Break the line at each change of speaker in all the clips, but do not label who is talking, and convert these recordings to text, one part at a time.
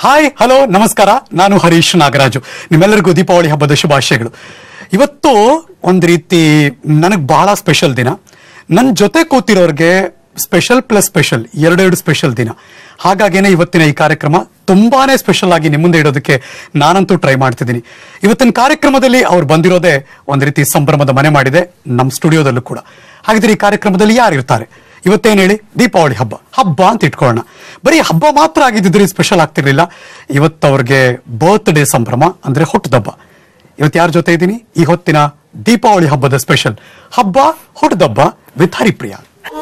Hi hello ನಮಸ್ಕಾರ ನಾನು ಹರೀಶ್ ನಾಗರಾಜು ನಿಮ್ಮೆಲ್ಲರಿಗೂ ದೀಪಾವಳಿ ಹಬ್ಬದ ಶುಭಾಶಯಗಳು ಇವತ್ತು ಒಂದು ರೀತಿ ನನಗೆ ಬಹಳ ಸ್ಪೆಷಲ್ ದಿನ ನನ್ನ ಜೊತೆ ಕೂತಿರೋರಿಗೆ ಸ್ಪೆಷಲ್ ಪ್ಲಸ್ ಸ್ಪೆಷಲ್ ಎರಡೆರಡು ಸ್ಪೆಷಲ್ ದಿನ ಹಾಗಾಗೇನೆ ಇವತ್ತಿನ ಈ ಕಾರ್ಯಕ್ರಮ ತುಂಬಾನೇ ಸ್ಪೆಷಲ್ ಆಗಿ ನಿಮ್ಮ ಮುಂದೆ ಇಡೋದಕ್ಕೆ ನಾನಂತೂ ಟ್ರೈ ಮಾಡ್ತಿದ್ದೀನಿ ಇವತ್ತಿನ ಕಾರ್ಯಕ್ರಮದಲ್ಲಿ ಅವ್ರು ಬಂದಿರೋದೇ ಒಂದು ರೀತಿ ಸಂಭ್ರಮದ ಮನೆ ಮಾಡಿದೆ ನಮ್ಮ ಸ್ಟುಡಿಯೋದಲ್ಲೂ ಕೂಡ ಹಾಗಿದ್ರೆ ಈ ಕಾರ್ಯಕ್ರಮದಲ್ಲಿ ಯಾರು ಇರ್ತಾರೆ ಇವತ್ತೇನು ಹೇಳಿ ದೀಪಾವಳಿ ಹಬ್ಬ ಹಬ್ಬ ಅಂತ ಇಟ್ಕೊಳ್ಳೋಣ ಬರೀ ಹಬ್ಬ ಮಾತ್ರ ಆಗಿದ್ದಿದ್ರೆ ಸ್ಪೆಷಲ್ ಆಗ್ತಿರ್ಲಿಲ್ಲ ಇವತ್ತು ಅವ್ರಿಗೆ ಬರ್ತ್ಡೇ ಸಂಭ್ರಮ ಅಂದ್ರೆ ಹುಟ್ಟದಬ್ಬ ಇವತ್ತು ಯಾರ ಜೊತೆ ಇದ್ದೀನಿ ಈ ಹೊತ್ತಿನ ದೀಪಾವಳಿ ಹಬ್ಬದ ಸ್ಪೆಷಲ್ ಹಬ್ಬ ಹುಟ್ಟದಬ್ಬ ವಿತ್ ಹರಿಪ್ರಿಯ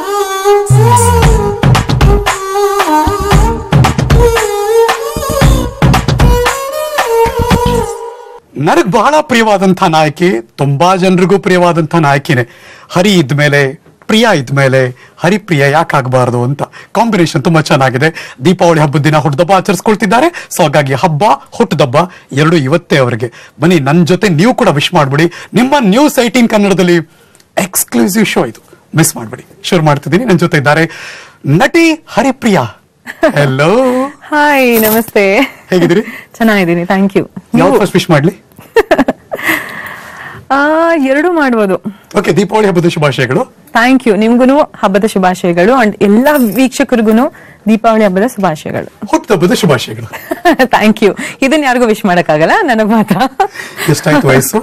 ನನಗ್ ಬಹಳ ಪ್ರಿಯವಾದಂಥ ನಾಯಕಿ ತುಂಬಾ ಜನರಿಗೂ ಪ್ರಿಯವಾದಂಥ ನಾಯಕಿನೇ ಹರಿ ಇದ್ಮೇಲೆ ಪ್ರಿಯ ಇದ್ಮೇಲೆ ಹರಿಪ್ರಿಯ ಯಾಕಾಗಬಾರದು ಅಂತ ಕಾಂಬಿನೇಷನ್ ತುಂಬಾ ಚೆನ್ನಾಗಿದೆ ದೀಪಾವಳಿ ಹಬ್ಬದ ದಿನ ಹುಟ್ಟದಬ್ಬ ಆಚರಿಸ್ಕೊಳ್ತಿದ್ದಾರೆ ಸೊ ಹಾಗಾಗಿ ಹಬ್ಬ ಹುಟ್ಟದಬ್ಬ ಎರಡು ಇವತ್ತೇ ಅವರಿಗೆ ಬನ್ನಿ ನನ್ನ ಜೊತೆ ನೀವು ಕೂಡ ವಿಶ್ ಮಾಡ್ಬಿಡಿ ನಿಮ್ಮ ನ್ಯೂಸ್ ಏಟೀನ್ ಕನ್ನಡದಲ್ಲಿ ಎಕ್ಸ್ಕ್ಲೂಸಿವ್ ಶೋ ಇದು ಮಿಸ್ ಮಾಡ್ಬಿಡಿ ಶುರು ಮಾಡ್ತಿದ್ದೀನಿ ನನ್ನ ಜೊತೆ ಇದ್ದಾರೆ ನಟಿ ಹರಿಪ್ರಿಯಾ ಹೆಲೋ
ಹಾಯ್ ನಮಸ್ತೆ
ಹೇಗಿದ್ದೀರಿ?
ಚೆನ್ನಾಗಿದ್ದೀನಿ ಥ್ಯಾಂಕ್ ಯು
ಯಾವ ಫಸ್ಟ್ ವಿಶ್ ಮಾಡ್ಲಿ
ಎರಡು ಮಾಡ್ಬೋದು
ಓಕೆ ದೀಪಾವಳಿ ಹಬ್ಬದ ಶುಭಾಶಯಗಳು
ಥ್ಯಾಂಕ್ ಯು ನಿಮ್ಗೂ ಹಬ್ಬದ ಶುಭಾಶಯಗಳು ಅಂಡ್ ಎಲ್ಲಾ ವೀಕ್ಷಕರಿಗೂ ದೀಪಾವಳಿ ಹಬ್ಬದ ಶುಭಾಶಯಗಳು
ಹುಟ್ಟುಹಬ್ಬದ ಶುಭಾಶಯಗಳು
ಥ್ಯಾಂಕ್ ಯು ಇದನ್ನ ಯಾರಿಗೂ ವಿಶ್ ಮಾಡಕ್ಕಾಗಲ್ಲ ನನಗ್ ಮಾತ್ರ
ಎಷ್ಟಾಯ್ತು ವಯಸ್ಸು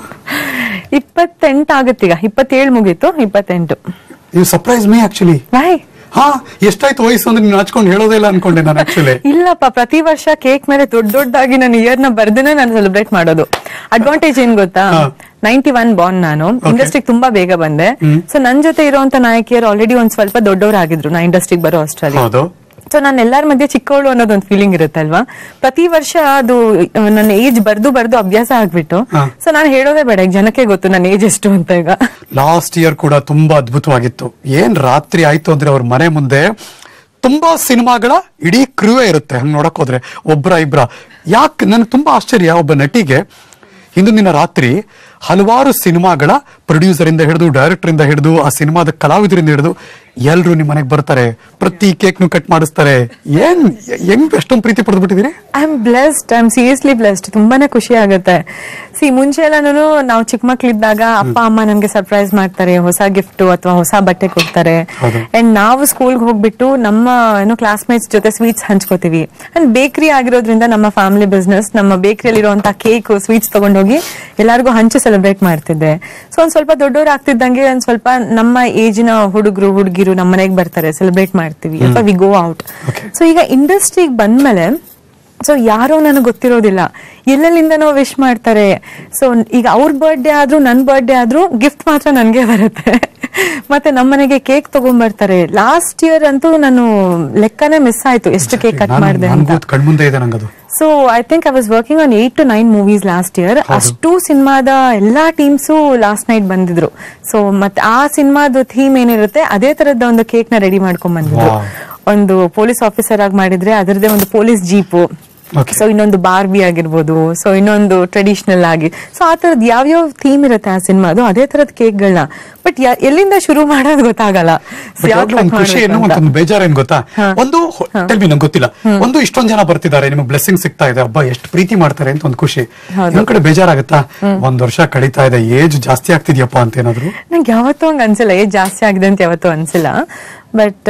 ಇಪ್ಪತ್ತೆಂಟು ಆಗತ್ತೀಗ ಇಪ್ಪತ್ತೇಳು ಮುಗೀತು ಇಪ್ಪತ್ತೆಂಟು
you surprise me actually
boy
ಹಾ ಎಷ್ಟಾಯ್ತು ವಯಸ್ಸು ಅಂದ್ರೆ ನೀನು ಹಚ್ಕೊಂಡು ಹೇಳೋದೇ ಇಲ್ಲ ಅನ್ಕೊಂಡೆ ನಾನು ಆಕ್ಚುಲಿ
ಇಲ್ಲಪ್ಪ ಪ್ರತಿ ವರ್ಷ ಕೇಕ್ ಮೇಲೆ ದೊಡ್ಡ ದೊಡ್ಡದಾಗಿ ನನ್ನ ಇಯರ್ ನ ಬರ್ದೇನೆ ನಾನು ಸೆಲೆಬ್ರೇಟ್ ಮಾಡೋದು ಅಡ್ವಾಂಟೇಜ್ ಏನ್ ಗೊತ್ತಾ
ಹಾ.
ನೈಂಟಿ ಒನ್ ಬಾಂಡ್ ನಾನು ಇಂಡಸ್ಟ್ರಿಗೆ ತುಂಬಾ ಬೇಗ ಬಂದೆ ಸೊ ನನ್ ಜೊತೆ ಇರುವಂತ ನಾಯಕಿಯರು ಆಲ್ರೆಡಿ ಒಂದ್ ಸ್ವಲ್ಪ ದೊಡ್ಡವರಾಗಿದ್ರು ನಾ ಇಂಡಸ್ಟ್ರಿಗೆ ಬರೋ ಅಷ್ಟರಲ್ಲಿ
ಹೌದು
ಸೊ ನಾನು ಎಲ್ಲರ ಮಧ್ಯೆ ಚಿಕ್ಕವಳು ಅನ್ನೋದೊಂದು ಫೀಲಿಂಗ್ ಇರುತ್ತೆ ಅಲ್ವಾ ಪ್ರತಿ ವರ್ಷ ಅದು ಆ, ನನ್ನ ಏಜ್ ಬರ್ದು ಬರ್ದು ಅಭ್ಯಾಸ ಆಗ್ಬಿಟ್ಟು
ಹಾ.
ಸೊ ನಾನು ಹೇಳೋದೇ ಬೇಡ ಈಗ ಜನಕ್ಕೆ ಗೊತ್ತು ನನ್ನ ಏಜ್ ಎಷ್ಟು ಅಂತ ಈಗ
ಲಾಸ್ಟ್ ಇಯರ್ ಕೂಡ ತುಂಬಾ ಅದ್ಭುತವಾಗಿತ್ತು ಏನ್ ರಾತ್ರಿ ಆಯ್ತು ಅಂದ್ರೆ ಅವ್ರ ಮನೆ ಮುಂದೆ ತುಂಬಾ ಸಿನಿಮಾಗಳ ಇಡೀ ಕ್ರೂವೇ ಇರುತ್ತೆ ಹಂಗ್ ನೋಡಕ್ ಹೋದ್ರೆ ಒಬ್ರ ಇಬ್ರ ಯಾಕೆ ನನ್ಗೆ ತುಂಬಾ ಆಶ್ಚರ್ಯ ಒಬ್ಬ ನಟಿಗೆ ಹಿಂದಿನ ದಿನ ರಾತ್ರಿ ಹಲವಾರು ಸಿನಿಮಾಗಳ ಪ್ರೊಡ್ಯೂಸರ್ ಇಂದ ಹಿಡಿದು ಡೈರೆಕ್ಟರ್ ಇಂದ ಹಿಡಿದು ಆ ಸಿನಿಮಾದ ಕಲಾವಿದರಿಂದ ಹಿಡಿದು ಎಲ್ರು ನಿಮ್ ಮನೆಗೆ ಬರ್ತಾರೆ ಪ್ರತಿ ಕೇಕ್ನು ಕಟ್ ಮಾಡಿಸ್ತಾರೆ ಏನ್ ಹೆಂಗ್ ಎಷ್ಟೊಂದು ಪ್ರೀತಿ ಪಡೆದ್ಬಿಟ್ಟಿದ್ದೀರಿ
I am blessed I am seriously blessed ತುಂಬಾನೇ ಖುಷಿ ಆಗುತ್ತೆ ಸಿ ಮುಂಚೆ ಎಲ್ಲಾನು ನಾವು ಚಿಕ್ಕ ಮಕ್ಳಿದ್ದಾಗ ಅಪ್ಪ ಅಮ್ಮ ನನ್ಗೆ ಸರ್ಪ್ರೈಸ್ ಮಾಡ್ತಾರೆ ಹೊಸ ಗಿಫ್ಟ್ ಅಥವಾ ಹೊಸ ಬಟ್ಟೆ ಕೊಡ್ತಾರೆ
ಹೌದು.
ಅಂಡ್ ನಾವು ಸ್ಕೂಲ್ಗೆ ಹೋಗ್ಬಿಟ್ಟು ನಮ್ಮ ಏನೋ ಕ್ಲಾಸ್ಮೇಟ್ಸ್ ಜೊತೆ ಸ್ವೀಟ್ಸ್ ಹಂಚ್ಕೋತೀವಿ ಅಂಡ್ ಬೇಕರಿ ಆಗಿರೋದ್ರಿಂದ ನಮ್ಮ ಫ್ಯಾಮಿಲಿ ಬಿಸ್ನೆಸ್ ನಮ್ಮ ಬೇಕರಿಯಲ್ಲಿ ಇರುವಂತಹ ಕೇಕ್ ಸ್ವೀಟ್ಸ್ ತಗೊಂಡೋಗಿ ಎಲ್ಲರಿಗೂ ಹಂಚಿ ಸೆಲೆಬ್ರೇಟ್ ಮಾಡ್ತಿದ್ದೆ ಸೊ ಒಂದ್ ಸ್ವಲ್ಪ ದೊಡ್ಡವ್ರು ಆಗ್ತಿದ್ದಂಗೆ ಒಂದ್ ಸ್ವಲ್ಪ ನಮ್ಮ ಏಜಿನ ಹುಡುಗರು ಹುಡುಗಿರು ನಮ್ಮ ಮನೆಗೆ ಬರ್ತಾರೆ ಸೆಲೆಬ್ರೇಟ್ ಮಾಡ್ತೀವಿ ಅಥವಾ we go out
Okay.
So ಈಗ ಇಂಡಸ್ಟ್ರಿಗೆ ಬಂದ್ಮೇಲೆ ಸೊ ಯಾರೋ ನನಗೆ ಗೊತ್ತಿರೋದಿಲ್ಲ ಎಲ್ಲೆಲ್ಲಿಂದನೋ ವಿಶ್ ಮಾಡ್ತಾರೆ ಸೊ ಈಗ ಅವ್ರ ಬರ್ಡೇ ಆದ್ರೂ ನನ್ ಬರ್ಡೇ ಆದ್ರೂ ಗಿಫ್ಟ್ ಮಾತ್ರ ನನ್ಗೆ ಬರುತ್ತೆ ಮತ್ತೆ ನಮ್ಮನೆಗೆ ಕೇಕ್ ತಗೊಂಡ್ಬರ್ತಾರೆ ಲಾಸ್ಟ್ ಇಯರ್ ಅಂತೂ ನಾನು ಲೆಕ್ಕನೇ ಮಿಸ್ ಆಯ್ತು ಎಷ್ಟು ಕೇಕ್ ಕಟ್ ಮಾಡಿದೆ ಅಂತ
ನನ್ಗೂ ಕಣ್ಮುಂದೆ ಇದೆ ನಂಗದು
so I think I was working on eight to nine movies last year ಅಷ್ಟು ಸಿನಿಮಾದ ಎಲ್ಲಾ ಟೀಮ್ಸು ಲಾಸ್ಟ್ ನೈಟ್ ಬಂದಿದ್ರು ಸೊ ಮತ್ತೆ ಆ ಸಿನಿಮಾದ ಥೀಮ್ ಏನಿರುತ್ತೆ ಅದೇ ತರದ ಒಂದು ಕೇಕ್ ನ ರೆಡಿ ಮಾಡ್ಕೊಂಡ್ ಬಂದಿದ್ರು
Wow.
ಒಂದು ಪೊಲೀಸ್ ಆಫೀಸರ್ ಆಗಿ ಮಾಡಿದ್ರೆ ಅದರದೇ ಒಂದು ಪೊಲೀಸ್ ಜೀಪು
Okay.
ಸೊ ಇನ್ನೊಂದು ಬಾರ್ಬಿ ಆಗಿರ್ಬೋದು ಸೊ ಇನ್ನೊಂದು ಟ್ರೆಡಿಷನಲ್ ಆಗಿ ಸೊ ಆ ತರದ್ ಯಾವ್ಯಾವ ಥೀಮ್ ಇರುತ್ತೆ ಆ ಸಿನಿಮಾದು ಅದೇ ತರದ್ ಕೇಕ್ಗಳನ್ನ ಬಟ್ ಎಲ್ಲಿಂದ ಶುರು ಮಾಡೋದು ಗೊತ್ತಾಗಲ್ಲ So
But
ಯಾವ್ದ್
ಯಾವಾಗ್ಲೂ ಒಂದ್
cut
ಖುಷಿ ಏನು
ಮಾಡ್ಬೇಕು ಅಂತ.
ಒಂದು ಬೇಜಾರೇನ್ ಗೊತ್ತಾ
ಹಾ.
ಒಂದು ಟೆಲ್ ನಂಗೆ ಗೊತ್ತಿಲ್ಲ ಒಂದು ಇಷ್ಟೊಂದ್ ಜನ ಬರ್ತಿದ್ದಾರೆ ನಿಮಗೆ ಬ್ಲೆಸ್ಸಿಂಗ್ ಸಿಗ್ತಾ ಇದೆ ಹಬ್ಬ ಎಷ್ಟು ಪ್ರೀತಿ ಮಾಡ್ತಾರೆ ಅಂತ ಒಂದು ಖುಷಿ
ಹೌದು.
ಇನ್ನೊಂದ್ ಕಡೆ ಬೇಜಾರಾಗತ್ತಾ ಒಂದ್ ವರ್ಷ ಕಳೀತಾ ಇದೆ ಏಜ್ ಜಾಸ್ತಿ ಆಗ್ತಿದ್ಯಪ್ಪ ಅಂತ ಏನಾದ್ರು
ನಂಗೆ ಯಾವತ್ತೂ ಹಂಗ ಅನ್ಸಿಲ್ಲ ಏಜ್ ಜಾಸ್ತಿ ಆಗಿದೆ ಅಂತ ಯಾವತ್ತೂ ಅನ್ಸಿಲ್ಲ but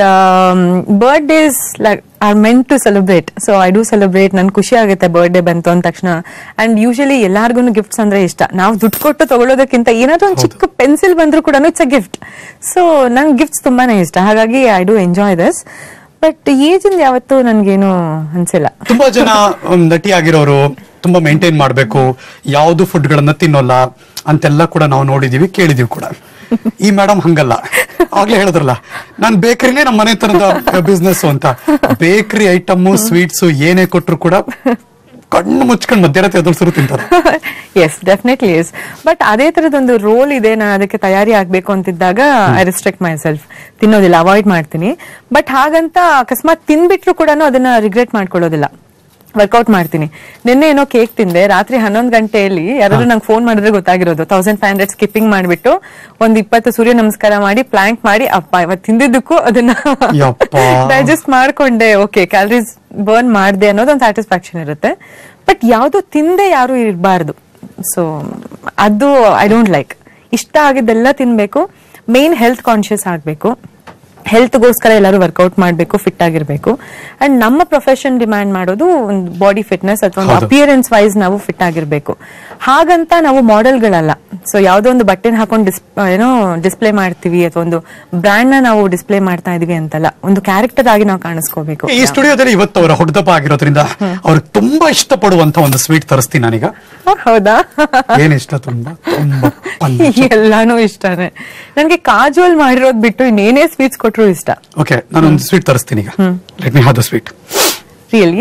birthdays like are meant to celebrate so I do celebrate ನನ್ ಖುಷಿ ಆಗುತ್ತೆ ಬರ್ಡೇ ಬಂತು ಅಂದ ತಕ್ಷಣ ಅಂಡ್ ಯೂಶಲಿ ಎಲ್ಲಾರ್ಗು ಗಿಫ್ಟ್ಸ್ ಅಂದ್ರೆ ಇಷ್ಟ ನಾವು ದುಡ್ಡು ಕೊಟ್ಟು ತಗೊಳ್ಳೋದಕ್ಕಿಂತ ಏನಾದ್ರೂ ಒಂದು ಚಿಕ್ಕ ಪೆನ್ಸಿಲ್ ಬಂದ್ರು ಕೂಡ ಇಟ್ಸ್ ಅ ಗಿಫ್ಟ್ ಸೊ ನಂಗೆ ಗಿಫ್ಟ್ಸ್ ತುಂಬಾನೇ ಇಷ್ಟ ಹಾಗಾಗಿ I do enjoy this but age ಇಂದ ಯಾವತ್ತೂ ನನ್ಗೇನು ಅನ್ಸಿಲ್ಲ
ತುಂಬಾ ಜನ um, ನಟಿ ಆಗಿರೋರು ತುಂಬಾ ಮೇಂಟೈನ್ ಮಾಡ್ಬೇಕು ಯಾವ್ದು ಫುಡ್ ಗಳನ್ನ ತಿನ್ನೋಲ್ಲ ಅಂತೆಲ್ಲ ಕೂಡ ನಾವು ನೋಡಿದೀವಿ ಕೇಳಿದೀವಿ ಕೂಡ ಈ ಮೇಡಮ್ ಹಂಗಲ್ಲ ಆಗ್ಲೇ ಹೇಳಿದ್ರಲ್ಲ ನಾನ್ ಬೇಕರಿನೇ ನಮ್ಮ ಮನೆ ತರದ ಬಿಸ್ನೆಸ್ ಅಂತ ಬೇಕರಿ ಐಟಮ್ ಸ್ವೀಟ್ಸ್ ಏನೇ ಕೊಟ್ರು ಕೂಡ ಕಣ್ಣು ಮುಚ್ಕೊಂಡ್ ಮಧ್ಯರಾತ್ರಿ ಎದುರಿಸಿರು ತಿಂತಾರೆ
ಎಸ್ ಡೆಫಿನೆಟ್ಲಿ ಎಸ್ ಬಟ್ ಅದೇ ತರದೊಂದು ರೋಲ್ ಇದೆ ನಾನು ಅದಕ್ಕೆ ತಯಾರಿ ಆಗ್ಬೇಕು ಅಂತಿದ್ದಾಗ ಐ ರೆಸ್ಟ್ರಿಕ್ಟ್ ಮೈ ಸೆಲ್ಫ್ ತಿನ್ನೋದಿಲ್ಲ ಅವಾಯ್ಡ್ ಮಾಡ್ತೀನಿ ಬಟ್ ಹಾಗಂತ ಅಕಸ್ಮಾತ್ ತಿನ್ಬಿಟ್ರು ಕೂಡ ಅದನ್ನ ರಿಗ್ರೆಟ್ ಮಾಡ್ಕೊಳ್ಳೋದಿಲ್ಲ ವರ್ಕೌಟ್ ಮಾಡ್ತೀನಿ ನಿನ್ನೆ ಏನೋ ಕೇಕ್ ತಿಂದೆ ರಾತ್ರಿ ಹನ್ನೊಂದು ಗಂಟೆಯಲ್ಲಿ ಯಾರಾದ್ರೂ ನಂಗೆ ಫೋನ್ ಮಾಡಿದ್ರೆ ಗೊತ್ತಾಗಿರೋದು ತೌಸಂಡ್ ಫೈವ್ ಹಂಡ್ರೆಡ್ ಸ್ಕಿಪ್ಪಿಂಗ್ ಮಾಡ್ಬಿಟ್ಟು ಒಂದ್ ಇಪ್ಪತ್ತು ಸೂರ್ಯ ನಮಸ್ಕಾರ ಮಾಡಿ ಪ್ಲಾಂಕ್ ಮಾಡಿ ಅಪ್ಪ ಇವತ್ತು ತಿಂದಿದ್ದಕ್ಕೂ ಅದನ್ನ
ಯಪ್ಪ.
ಡೈಜೆಸ್ಟ್ ಮಾಡ್ಕೊಂಡೆ ಓಕೆ ಕ್ಯಾಲರೀಸ್ ಬರ್ನ್ ಮಾಡ್ದೆ ಅನ್ನೋದೊಂದು ಸ್ಯಾಟಿಸ್ಫ್ಯಾಕ್ಷನ್ ಇರುತ್ತೆ ಬಟ್ ಯಾವ್ದು ತಿಂದೆ ಯಾರು ಇರಬಾರ್ದು ಸೊ ಅದು ಐ ಡೋಂಟ್ ಲೈಕ್ ಇಷ್ಟ ಆಗಿದ್ದೆಲ್ಲ ತಿನ್ಬೇಕು ಮೇನ್ ಹೆಲ್ತ್ ಕಾನ್ಶಿಯಸ್ ಆಗ್ಬೇಕು ಹೆಲ್ತ್ಗೋಸ್ಕರ ಎಲ್ಲರೂ ವರ್ಕೌಟ್ ಮಾಡಬೇಕು ಫಿಟ್ ಆಗಿರ್ಬೇಕು ಅಂಡ್ ನಮ್ಮ ಪ್ರೊಫೆಷನ್ ಡಿಮ್ಯಾಂಡ್ ಮಾಡೋದು ಒಂದು ಬಾಡಿ ಫಿಟ್ನೆಸ್ ಅಥವಾ ಒಂದು
ಹೌದು.
ಅಪಿಯರೆನ್ಸ್ ವೈಸ್ ನಾವು ಫಿಟ್ ಆಗಿರ್ಬೇಕು ಹಾಗಂತ ನಾವು ಮಾಡೆಲ್ಗಳಲ್ಲ ಸೊ ಯಾವ್ದೋ ಒಂದು ಬಟ್ಟೆನ ಹಾಕೊಂಡು ಡಿಸ್ ಏನೋ ಡಿಸ್ಪ್ಲೇ ಮಾಡ್ತೀವಿ ಅಥವಾ ಒಂದು ಬ್ರ್ಯಾಂಡ್ ನ ನಾವು ಡಿಸ್ಪ್ಲೇ ಮಾಡ್ತಾ ಇದೀವಿ ಅಂತಲ್ಲ ಒಂದು ಕ್ಯಾರೆಕ್ಟರ್ ಆಗಿ ನಾವು ಕಾಣಿಸ್ಕೋಬೇಕು
ಈ ಸ್ಟುಡಿಯೋದಲ್ಲಿ ಇವತ್ತು ಅವರ ಹುಡ್ದಪ್ಪ ಆಗಿರೋದ್ರಿಂದ ಅವ್ರಿಗೆ ತುಂಬಾ ಇಷ್ಟಪಡುವಂತ ಒಂದು ಸ್ವೀಟ್ ತರಿಸ್ತೀನಿ ನಾನೀಗ
ಹೌದಾ
ಏನ್ ಇಷ್ಟ ತುಂಬಾ ತುಂಬಾ
ಎಲ್ಲಾನು ಇಷ್ಟನೇ ನನ್ಗೆ ಕಾಜುವಲ್ ಮಾಡಿರೋದ್ ಬಿಟ್ಟು ಇನ್ನೇನೇ ಸ್ವೀಟ್ಸ್ ಕೊಟ್ರು ಇಷ್ಟ
ಓಕೆ ನಾನೊಂದು ಸ್ವೀಟ್ ತರಿಸ್ತೀನಿ ಈಗ let me have the sweet
really